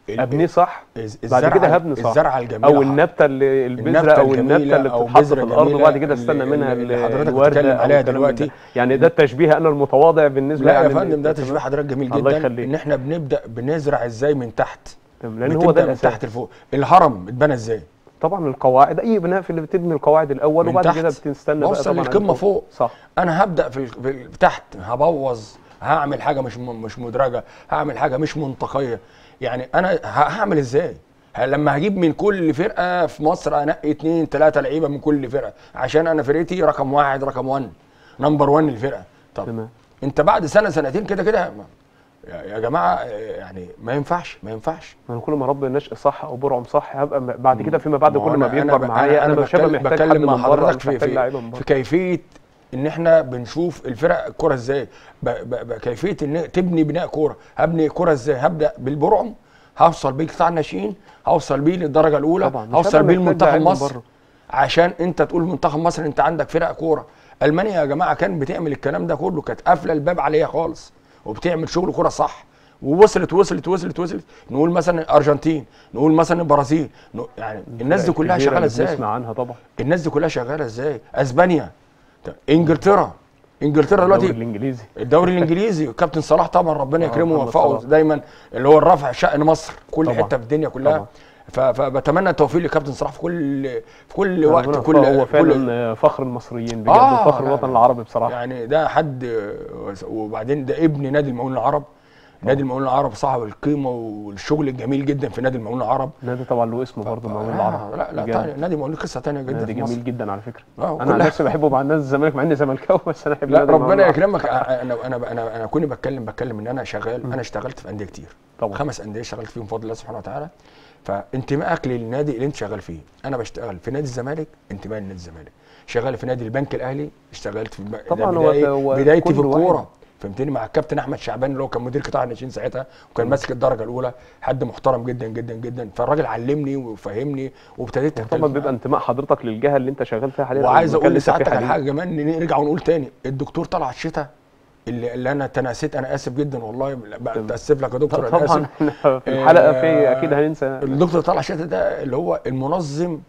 ال- ابنيه صح الز- بعد الزرعة- كده هبني صح الزرعه الجميله او النبته اللي البذره النبتة او النبته الجميلة اللي أو بتتحط في بذرة الارض جميلة وبعد كده اللي- استنى منها اللي ال- حضرتك الورده بتتكلم أو عليها الكلام من ده. دلوقتي. يعني ده التشبيه انا المتواضع بالنسبه لا يا يعني فندم ده تمام. تشبيه حضرتك جميل الله جدا يخليك. ان احنا بنبدا بنزرع ازاي من تحت تمام، لان هو بتبدأ ده من الاساس تحت لفوق الهرم اتبنى ازاي طبعا القواعد اي بناء في اللي بتبني القواعد الاول من وبعد تحت. كده بتستنى بقى بوصل طبعا للقمة عند فوق. صح انا هبدا في, ال- في ال- تحت هبوظ هعمل حاجه مش م- مش مدرجه هعمل حاجه مش منطقيه يعني انا ه- هعمل ازاي ه- لما هجيب من كل فرقه في مصر انقي اتنين تلاته لعيبه من كل فرقه عشان انا فرقتي رقم واحد رقم 1 نمبر 1 الفرقه طب تمام انت بعد سنه سنتين كده كده ما- يا يا جماعه آه، يعني ما ينفعش ما ينفعش انا كل ما اربي نشء صح او برعم صح هبقى م- بعد كده فيما بعد ما هو كل ما أنا- بيكبر ب- معايا انا مش هبقى بتكلم- محتاج حد بتكلم من مع بره حضرتك مش في محتاج في, لعيبه من في بره كيفيه ان احنا بنشوف الفرق الكوره ازاي ب ب ب كيفيه ان تبني بناء كوره هبني كوره ازاي هبدا بالبرعم هوصل بيه قطاع الناشئين هوصل بيه للدرجه الاولى طبعا مش هوصل هبقى بيه محتاج لمنتخب لعيب من مصر بره. عشان انت تقول منتخب مصر انت عندك فرق كوره المانيا يا جماعه كان بتعمل الكلام ده كله كانت قافله الباب عليها خالص وبتعمل شغل كوره صح ووصلت وصلت وصلت وصلت نقول مثلا الارجنتين نقول مثلا البرازيل نقول- يعني الناس دي كلها الكبيرة شغاله اللي ازاي بنسمع عنها طبعا الناس دي كلها شغاله ازاي اسبانيا طب انجلترا انجلترا الدوري دلوقتي الانجليزي الدوري الانجليزي كابتن صلاح طبعا ربنا آه، يكرمه محمد ويوفقه صلاح. دايما اللي هو الرفع شأن مصر كل طبعا. حته في الدنيا كلها طبعا. ف- فبتمنى التوفيق لكابتن صلاح في كل في كل وقت ربنا كل يوفقه. هو كل فعلا فخر المصريين بجد آه، وفخر لا، الوطن لا. العربي بصراحه يعني ده حد وبعدين ده ابن نادي المقاولين العرب نادي المقاولين العرب صاحب القيمه والشغل الجميل جدا في نادي المقاولين العرب نادي طبعا له اسمه برضه المقاولين آه العرب لا لا بجد. تاني نادي المقاولين قصه ثانيه جدا نادي في مصر جميل جدا على فكره آه، انا عن كلها- نفسي بحبه مع الناس الزمالك مع اني زملكاوي بس انا احب لا نادي المقاولين ربنا العرب. يكرمك انا انا انا انا كوني بتكلم بتكلم ان انا شغال انا اشتغلت في انديه كتير طبعا خمس انديه اشتغلت فيهم بفضل الله سبحانه وتعالى فانتمائك للنادي اللي انت شغال فيه انا بشتغل في نادي الزمالك انتمائي لنادي الزمالك شغال في نادي البنك الاهلي اشتغلت في الب- طبعاً ده هو- بداية هو بدايتي في كل واحد. الكوره فهمتني مع الكابتن احمد شعبان اللي هو كان مدير قطاع الناشئين ساعتها وكان ماسك الدرجه الاولى حد محترم جدا جدا جدا فالراجل علمني وفهمني وابتديت طبعا أختلف بيبقى معاه. انتماء حضرتك للجهه اللي انت شغال فيها حاليا أو وعايز المكان اقول اللي أنت فيه لسعادتك على حالياً. حاجه كمان ن- نرجع ونقول تاني الدكتور طلعت شتاء اللي, اللي انا تناسيت انا اسف جدا والله بقى بتاسف لك يا دكتور انا طبعا اسف احنا في الحلقه في آه، اكيد هننسى الدكتور طلعت شتاء ده اللي هو المنظم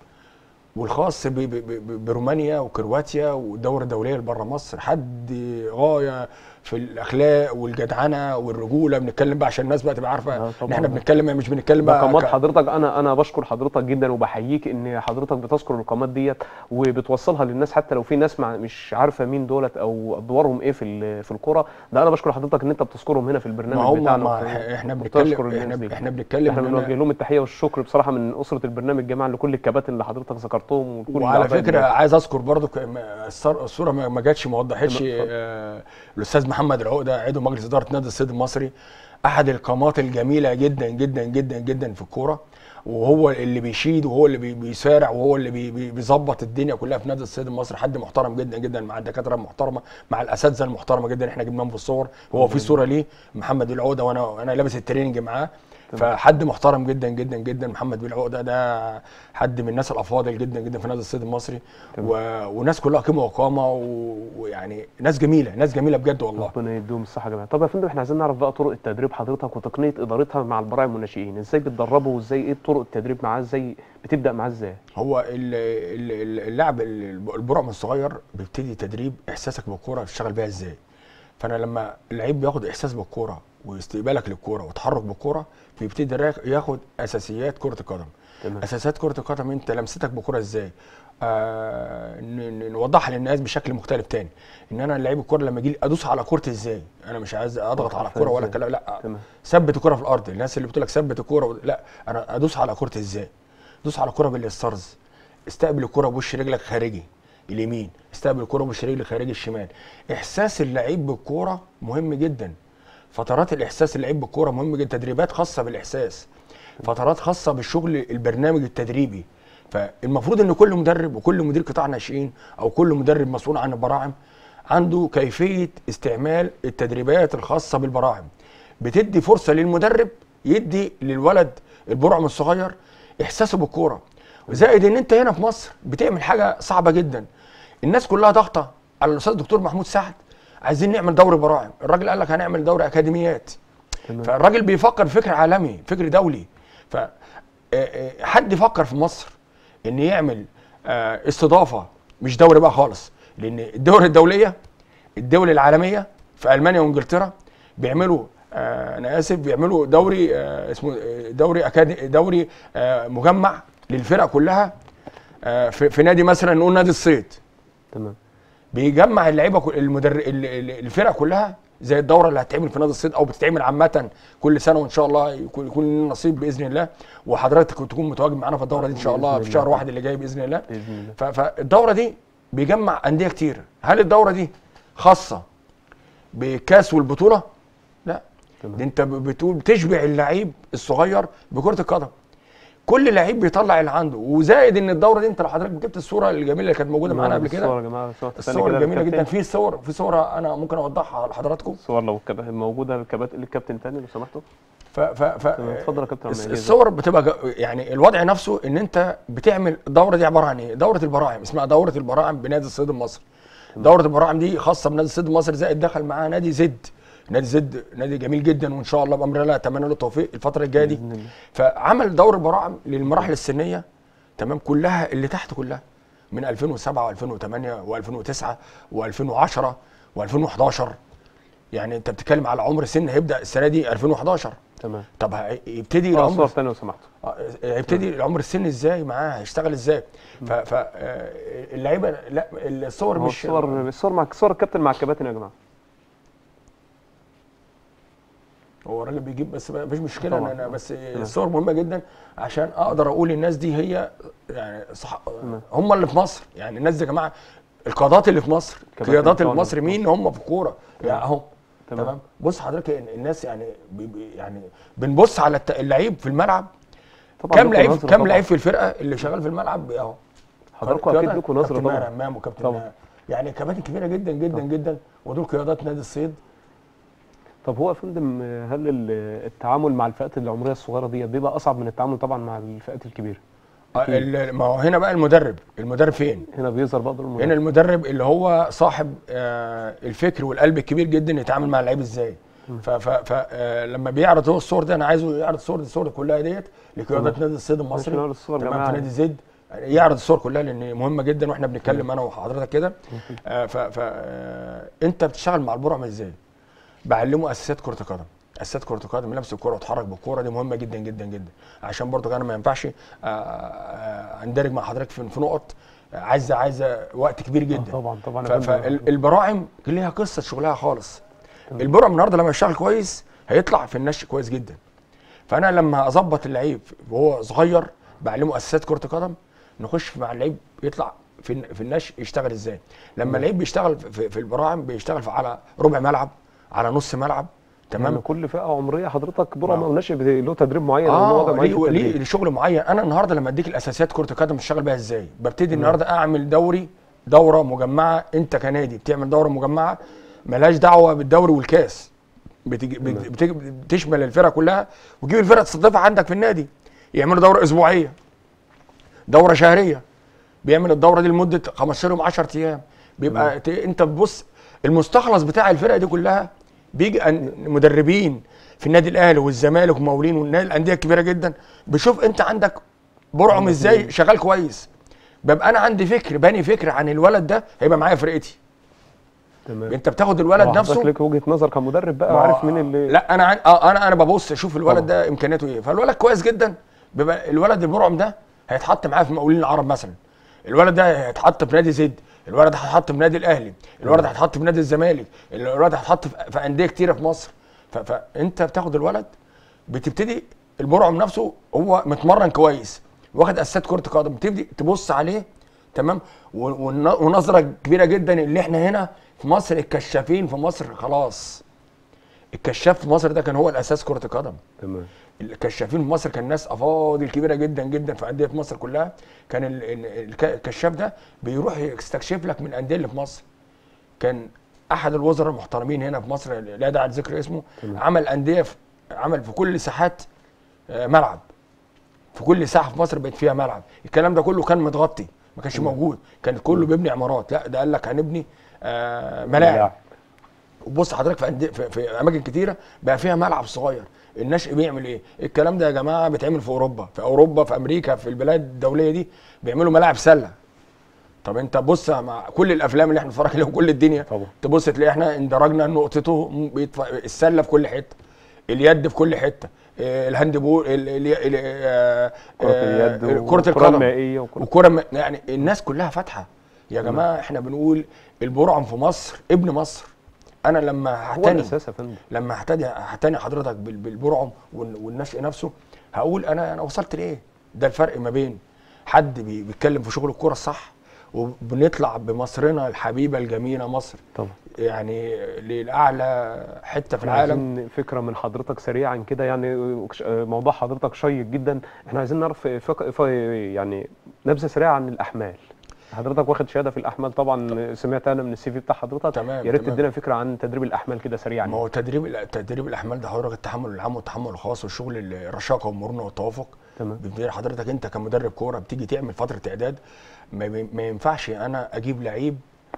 والخاص ب- ب- ب- برومانيا وكرواتيا والدوره الدوليه اللي بره مصر حد غايه في الاخلاق والجدعنه والرجوله بنتكلم بقى عشان الناس بقى تبقى عارفه آه، ان طبعاً. احنا بنتكلم مش بنتكلم بقى رقمات ك- حضرتك انا انا بشكر حضرتك جدا وبحييك ان حضرتك بتذكر الرقمات ديت وبتوصلها للناس حتى لو في ناس مع مش عارفه مين دولت او ادوارهم ايه في ال- في الكوره ده انا بشكر حضرتك ان انت بتذكرهم هنا في ما البرنامج هم بتاعنا ما وبت- احنا وبتشكر بنتكلم الناس احنا دي. احنا بنتكلم احنا إن أنا- بنوجه لهم التحيه والشكر بصراحه من اسره البرنامج جميعا لكل الكباتن اللي حضرتك ذكرتهم وكل وعلى الأعضاء فكره اللي- عايز اذكر برضو ك- ما- الصر- الصوره ما ما جاتش ما وضحتش اتفضل. آه، الاستاذ محمد العقده عضو مجلس اداره نادي الصيد المصري احد القامات الجميله جدا جدا جدا جدا في الكوره وهو اللي بيشيد وهو اللي بي- بيسارع وهو اللي بي- بي- بيظبط الدنيا كلها في نادي الصيد المصري حد محترم جدا جدا مع الدكاتره المحترمه مع الاساتذه المحترمه جدا احنا جبناهم في الصور هو في صوره ليه محمد العقده وانا وانا لابس التريننج معاه فحد محترم جدا جدا جدا محمد بالعقده ده حد من الناس الافاضل جدا جدا في نادي الصيد المصري و... وناس كلها قيمه وقامه و- ويعني ناس جميله ناس جميله بجد والله ربنا يديهم الصحه يا جماعه طب يا فندم احنا عايزين نعرف بقى طرق التدريب حضرتك وتقنيه ادارتها مع البراعم والناشئين ازاي بتدربوا وازاي ايه طرق التدريب معاه ازاي بتبدا معاه ازاي هو ال- ال- ال- اللاعب ال- البرعم الصغير بيبتدي تدريب احساسك بالكوره تشتغل بيها ازاي فانا لما اللعيب بياخد احساس بالكوره واستقبالك للكوره وتحرك بالكوره بيبتدي يراك- ياخد اساسيات كره القدم تمام اساسات كره القدم انت لمستك بالكره ازاي آه ن- ن- نوضحها للناس بشكل مختلف تاني ان انا لعيب الكوره لما يجي لي ادوس على كورتي ازاي انا مش عايز اضغط على الكوره ولا إزاي؟ كلام لا تمام ثبت الكوره في الارض الناس اللي بتقول لك ثبت الكوره و- لا انا ادوس على كورتي ازاي دوس على الكوره بالاسترز استقبل الكوره بوش رجلك خارجي اليمين استقبل الكوره بوش رجلك خارجي الشمال احساس اللعيب بالكوره مهم جدا فترات الاحساس اللعيب بالكوره مهم جدا تدريبات خاصه بالاحساس فترات خاصه بالشغل البرنامج التدريبي فالمفروض ان كل مدرب وكل مدير قطاع ناشئين او كل مدرب مسؤول عن البراعم عنده كيفيه استعمال التدريبات الخاصه بالبراعم بتدي فرصه للمدرب يدي للولد البرعم الصغير احساسه بالكوره زائد ان انت هنا في مصر بتعمل حاجه صعبه جدا الناس كلها ضاغطه على الاستاذ الدكتور محمود سعد عايزين نعمل دوري براعم الراجل قال لك هنعمل دوري اكاديميات تمام فالراجل بيفكر فكر عالمي فكر دولي ف آه، آه، حد يفكر في مصر ان يعمل آه، استضافه مش دوري بقى خالص لان الدول الدوليه الدول العالميه في المانيا وانجلترا بيعملوا آه انا اسف بيعملوا دوري آه اسمه آه، دوري أكاد... دوري آه مجمع للفرق كلها آه في, في نادي مثلا نقول نادي الصيد تمام بيجمع اللعيبه كل- المدر... ال- ال- الفرق كلها زي الدوره اللي هتتعمل في نادي الصيد او بتتعمل عامه كل سنه وان شاء الله يكون يكون لنا نصيب باذن الله وحضرتك تكون متواجد معانا في الدوره دي ان شاء الله بإذن في شهر الله. واحد اللي جاي باذن الله باذن الله ف- فالدوره دي بيجمع انديه كتير هل الدوره دي خاصه بالكاس والبطوله لا تمام. دي انت ب- بتقول بتشبع اللعيب الصغير بكره القدم كل لعيب بيطلع اللي عنده وزائد ان الدوره دي انت لو حضرتك جبت الصوره الجميله اللي كانت موجوده معانا قبل كده الصور يا جماعه الصور تستنى الصور كده الجميله الكابتن. جدا في صور في صوره انا ممكن اوضحها لحضراتكم الصور لو الكبا- موجوده الكباتن الكابتن تاني لو سمحتوا ف ف ف تمام، اتفضل يا كابتن الس- عبد العزيز. الصور بتبقى ج- يعني الوضع نفسه ان انت بتعمل الدوره دي عباره عن ايه؟ دوره البراعم اسمها دوره البراعم بنادي الصيد المصري. دوره البراعم دي خاصه بنادي الصيد المصري زائد دخل معاها نادي زد نادي زد نادي جميل جدا وان شاء الله بامر الله اتمنى له التوفيق الفتره الجايه دي بإذن الله. فعمل دور البراعم للمراحل السنيه تمام كلها اللي تحت كلها من 2007 و2008 و2009 و2010 و2011 يعني انت بتتكلم على عمر سن هيبدا السنه دي 2011 تمام طب هي- يبتدي اه صور العمر تاني لو سمحتوا آه، هيبتدي العمر السن ازاي معاه هيشتغل ازاي ف ف آه، اللعيبه لا الصور هو مش الصور الصور مع صور الكابتن مع الكباتن يا جماعه هو الراجل بيجيب بس ما فيش مشكله طبعاً. انا بس الصور مهمه جدا عشان اقدر اقول الناس دي هي يعني صح تمام. هم اللي في مصر يعني الناس دي يا جماعه القيادات اللي في مصر كباتن قيادات بتوعنا مصر في مين هم في الكوره يعني اهو تمام. تمام بص حضرتك ال- الناس يعني بي بي- يعني بنبص على الت- اللعيب في الملعب طبعا كام لكم لعيب نظرة كام طبعاً. لعيب في الفرقه اللي شغال في الملعب اهو حضراتكم قيادة اكيد لكم نظره كابتن ماهر طبعا همام وكابتن طبعاً. يعني كباتن كبيره جدا جدا جدا ودول قيادات نادي الصيد طب هو يا فندم هل ال- التعامل مع الفئات العمريه الصغيره دي بيبقى اصعب من التعامل طبعا مع الفئات الكبيره آه، ال- ما هو هنا بقى المدرب المدرب فين هنا بيظهر بقى دور هنا المدرب المدرب اللي هو صاحب آه، الفكر والقلب الكبير جدا يتعامل مع اللعيب ازاي فلما بيعرض هو الصور دي انا عايزه يعرض الصور دي الصور كلها ديت لقياده تمام. نادي الصيد المصري نعرض الصور يا تمام جماعة. في نادي زد يعرض الصور كلها لان مهمه جدا واحنا بنتكلم انا وحضرتك كده آه، ف ف آه، انت بتشتغل مع البرعم ازاي؟ بعلمه اساسيات كره القدم اساسيات كره القدم لمس الكوره وتحرك بالكوره دي مهمه جدا جدا جدا عشان برضو انا ما ينفعش آه، آه، اندرج مع حضرتك في في نقط عايزه عايزه وقت كبير جدا طبعا طبعا يا فندم. فالبراعم ليها قصه شغلها خالص البرعم النهارده لما يشتغل كويس هيطلع في النش كويس جدا فانا لما اظبط اللعيب وهو صغير بعلمه اساسيات كره القدم نخش مع اللعيب يطلع في في النش يشتغل ازاي لما اللعيب بيشتغل في, في البراعم بيشتغل في على ربع ملعب على نص ملعب تمام تمام كل فئه عمريه حضرتك برعم آه. او ناشئ بت- له تدريب معين أو له وضع اه معين في ليه التدريب. ليه شغل معين انا النهارده لما اديك الاساسيات كره القدم بتشتغل بيها ازاي ببتدي النهارده اعمل دوري دوره مجمعه انت كنادي بتعمل دوره مجمعه ملهاش دعوه بالدوري والكاس بتج... بت- بتج... بتشمل الفرق كلها وتجيب الفرق تستضيفها عندك في النادي يعملوا دوره اسبوعيه دوره شهريه بيعمل الدوره دي لمده 15 يوم 10 ايام بيبقى ت... انت بتبص المستخلص بتاع الفرق دي كلها بيجي أن... مدربين في النادي الاهلي والزمالك ومقاولين والنادي الانديه الكبيره جدا بيشوف انت عندك برعم ازاي شغال كويس ببقى انا عندي فكر باني فكر عن الولد ده هيبقى معايا فرقتي تمام انت بتاخد الولد هو حضرتك نفسه لك وجهه نظر كمدرب بقى ما- عارف مين اللي لا انا عن... اه انا انا ببص اشوف الولد طبعا. ده امكانياته ايه فالولد كويس جدا بيبقى الولد المرعم ده هيتحط معاه في مقاولين العرب مثلا الولد ده هيتحط في نادي زد الولد ده هيتحط في نادي الاهلي الولد ده هيتحط في نادي الزمالك الولد ده هيتحط في في انديه كتيره في مصر ف... فانت بتاخد الولد بتبتدي المرعم نفسه هو متمرن كويس واخد اساسات كره القدم بتبتدي تبص عليه تمام و- والن- ونظره كبيره جدا اللي احنا هنا في مصر الكشافين في مصر خلاص الكشاف في مصر ده كان هو الاساس كره القدم تمام الكشافين في مصر كان ناس افاضل كبيره جدا جدا في انديه في مصر كلها كان ال- ال- الك- الكشاف ده بيروح يستكشف لك من الانديه اللي في مصر كان احد الوزراء المحترمين هنا في مصر لا داعي لذكر اسمه تمام. عمل انديه في عمل في كل ساحات آه، ملعب في كل ساحه في مصر بقت فيها ملعب الكلام ده كله كان متغطي ما كانش موجود كان كله بيبني عمارات لا ده قال لك هنبني آه، ملاعب وبص حضرتك في, أندية في, في اماكن كتيره بقى فيها ملعب صغير النشء بيعمل ايه الكلام ده يا جماعه بيتعمل في اوروبا في اوروبا في امريكا في البلاد الدوليه دي بيعملوا ملاعب سله طب انت بص مع كل الافلام اللي احنا بنتفرج عليها وكل الدنيا طبعا. تبص تلاقي احنا اندرجنا نقطته م- بيطف... السله في كل حته اليد في كل حته آه، الهاندبول ال... ال... ال... آه، كرة آه، اليد كره والكرة القدم المائية وكرة وكرة م- يعني الناس كلها فاتحه يا جماعه احنا بنقول البرعم في مصر ابن مصر انا لما هو هعتني الاساس يا فندم لما هعتني هعتني حضرتك بال- بالبرعم وال- والنشء نفسه هقول انا انا وصلت لايه ده الفرق ما بين حد بي- بيتكلم في شغل الكوره الصح وبنطلع بمصرنا الحبيبه الجميله مصر طبعا يعني لاعلى حته في احنا العالم عايزين فكره من حضرتك سريعا كده يعني وكش- موضوع حضرتك شيق جدا احنا عايزين نعرف فك... ف... يعني نبذه سريعه عن الاحمال حضرتك واخد شهاده في الاحمال طبعا سمعت انا من السي في بتاع حضرتك تمام، يا ريت تمام. تدينا فكره عن تدريب الاحمال كده سريعا ما هو تدريب ال- تدريب الاحمال ده حضرتك التحمل العام والتحمل الخاص والشغل ال- الرشاقه والمرونه والتوافق تمام بيبتدي حضرتك انت كمدرب كوره بتيجي تعمل فتره اعداد ما, بي- ما ينفعش انا اجيب لعيب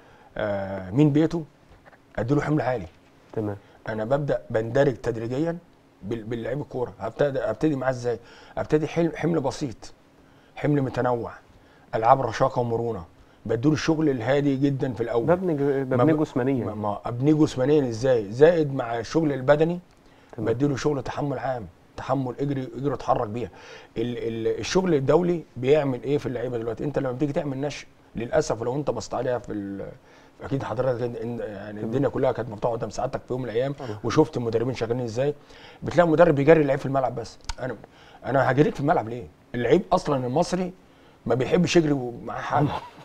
آه مين بيته اديله حمل عالي تمام انا ببدا بندرج تدريجيا بال- باللعيب الكوره هبتدي ابتدي معاه ازاي ابتدي حمل حمل بسيط حمل متنوع العاب رشاقه ومرونه بديله الشغل الهادي جدا في الاول مبني ج- ما مبني ب- جسمانيا ما- ما ابنيه جسمانيا ازاي زائد مع الشغل البدني تمام. بديله شغل تحمل عام تحمل اجري اجري اتحرك بيها ال ال الشغل الدولي بيعمل ايه في اللعيبه دلوقتي انت لما بتيجي تعمل نشء للاسف لو انت بصيت عليها في ال- اكيد حضرتك إن- إن- يعني الدنيا كلها كانت مفتوحه قدام سعادتك في يوم من الايام طبعا. وشفت المدربين شغالين ازاي بتلاقي مدرب بيجري اللعيب في الملعب بس انا انا هجريك في الملعب ليه اللعيب اصلا المصري ما بيحبش يجري معاه حاجه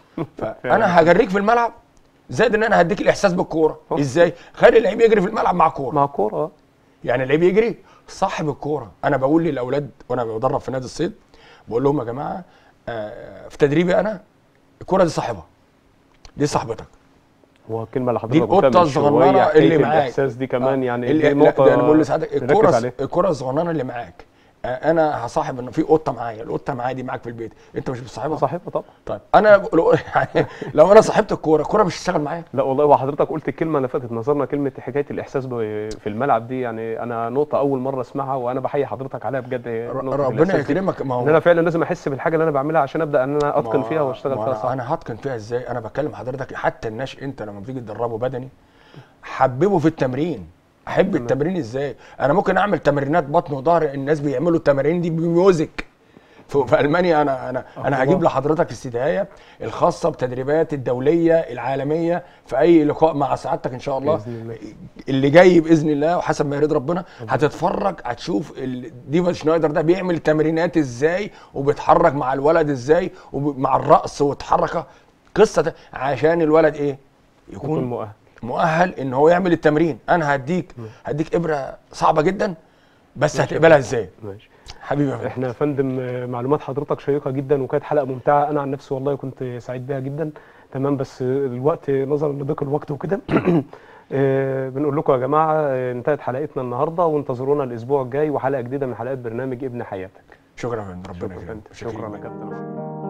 فانا هجريك في الملعب زائد ان انا هديك الاحساس بالكوره ازاي خلي اللعيب يجري في الملعب مع كوره مع كوره يعني اللعيب يجري صاحب الكوره انا بقول للاولاد وانا بدرب في نادي الصيد بقول لهم يا جماعه آه، في تدريبي انا الكوره دي صاحبها دي صاحبتك هو الكلمه اللي حضرتك دي قلتها القطه من شوية، الصغننه حكاية اللي معاك الاحساس دي كمان آه، يعني اللي دي لا، نقطه ده انا بقول لسعادتك نركز الكوره عليها. الكوره الصغننه اللي معاك آه، انا هصاحب انه في قطه معايا القطه معايا دي معاك في البيت انت مش بتصاحبها صاحبها طبعا طيب انا لو يعني لو انا صاحبت الكوره الكوره مش هتشتغل معايا لا والله هو حضرتك قلت الكلمه لفتت نظرنا كلمه حكايه الاحساس ب- في الملعب دي يعني انا نقطه اول مره اسمعها وانا بحيي حضرتك عليها بجد ر- نقطة ربنا الإحساس دي. يكرمك ما ان هو انا فعلا لازم احس بالحاجه اللي انا بعملها عشان ابدا ان انا اتقن ما- فيها واشتغل ما فيها أنا- صح انا هتقن فيها ازاي انا بكلم حضرتك حتى الناشئ انت لما بتيجي تدربه بدني حببه في التمرين احب التمرين ازاي انا ممكن اعمل تمرينات بطن وظهر الناس بيعملوا التمارين دي بميوزك في, في المانيا انا انا انا هجيب لحضرتك السدايه الخاصه بالتدريبات الدوليه العالميه في اي لقاء مع سعادتك ان شاء الله بإذن الله. اللي جاي باذن الله وحسب ما يريد ربنا هتتفرج هتشوف ال- ديفا شنايدر ده بيعمل تمرينات ازاي وبيتحرك مع الولد ازاي ومع الرقص والحركه قصه ده عشان الولد ايه يكون يكون مؤهل مؤهل ان هو يعمل التمرين انا هديك هديك ابره صعبه جدا بس هتقبلها ازاي ماشي حبيبي يا فندم. احنا يا فندم آه، معلومات حضرتك شيقه جدا وكانت حلقه ممتعه انا عن نفسي والله كنت سعيد بيها جدا تمام بس الوقت نظرا لضيق الوقت وكده آه، بنقول لكم يا جماعه آه، انتهت حلقتنا النهارده وانتظرونا الاسبوع الجاي وحلقه جديده من حلقات برنامج ابن حياتك شكرا يا فندم ربنا شكرا يا يكرمك فندم. شكرا يا كابتن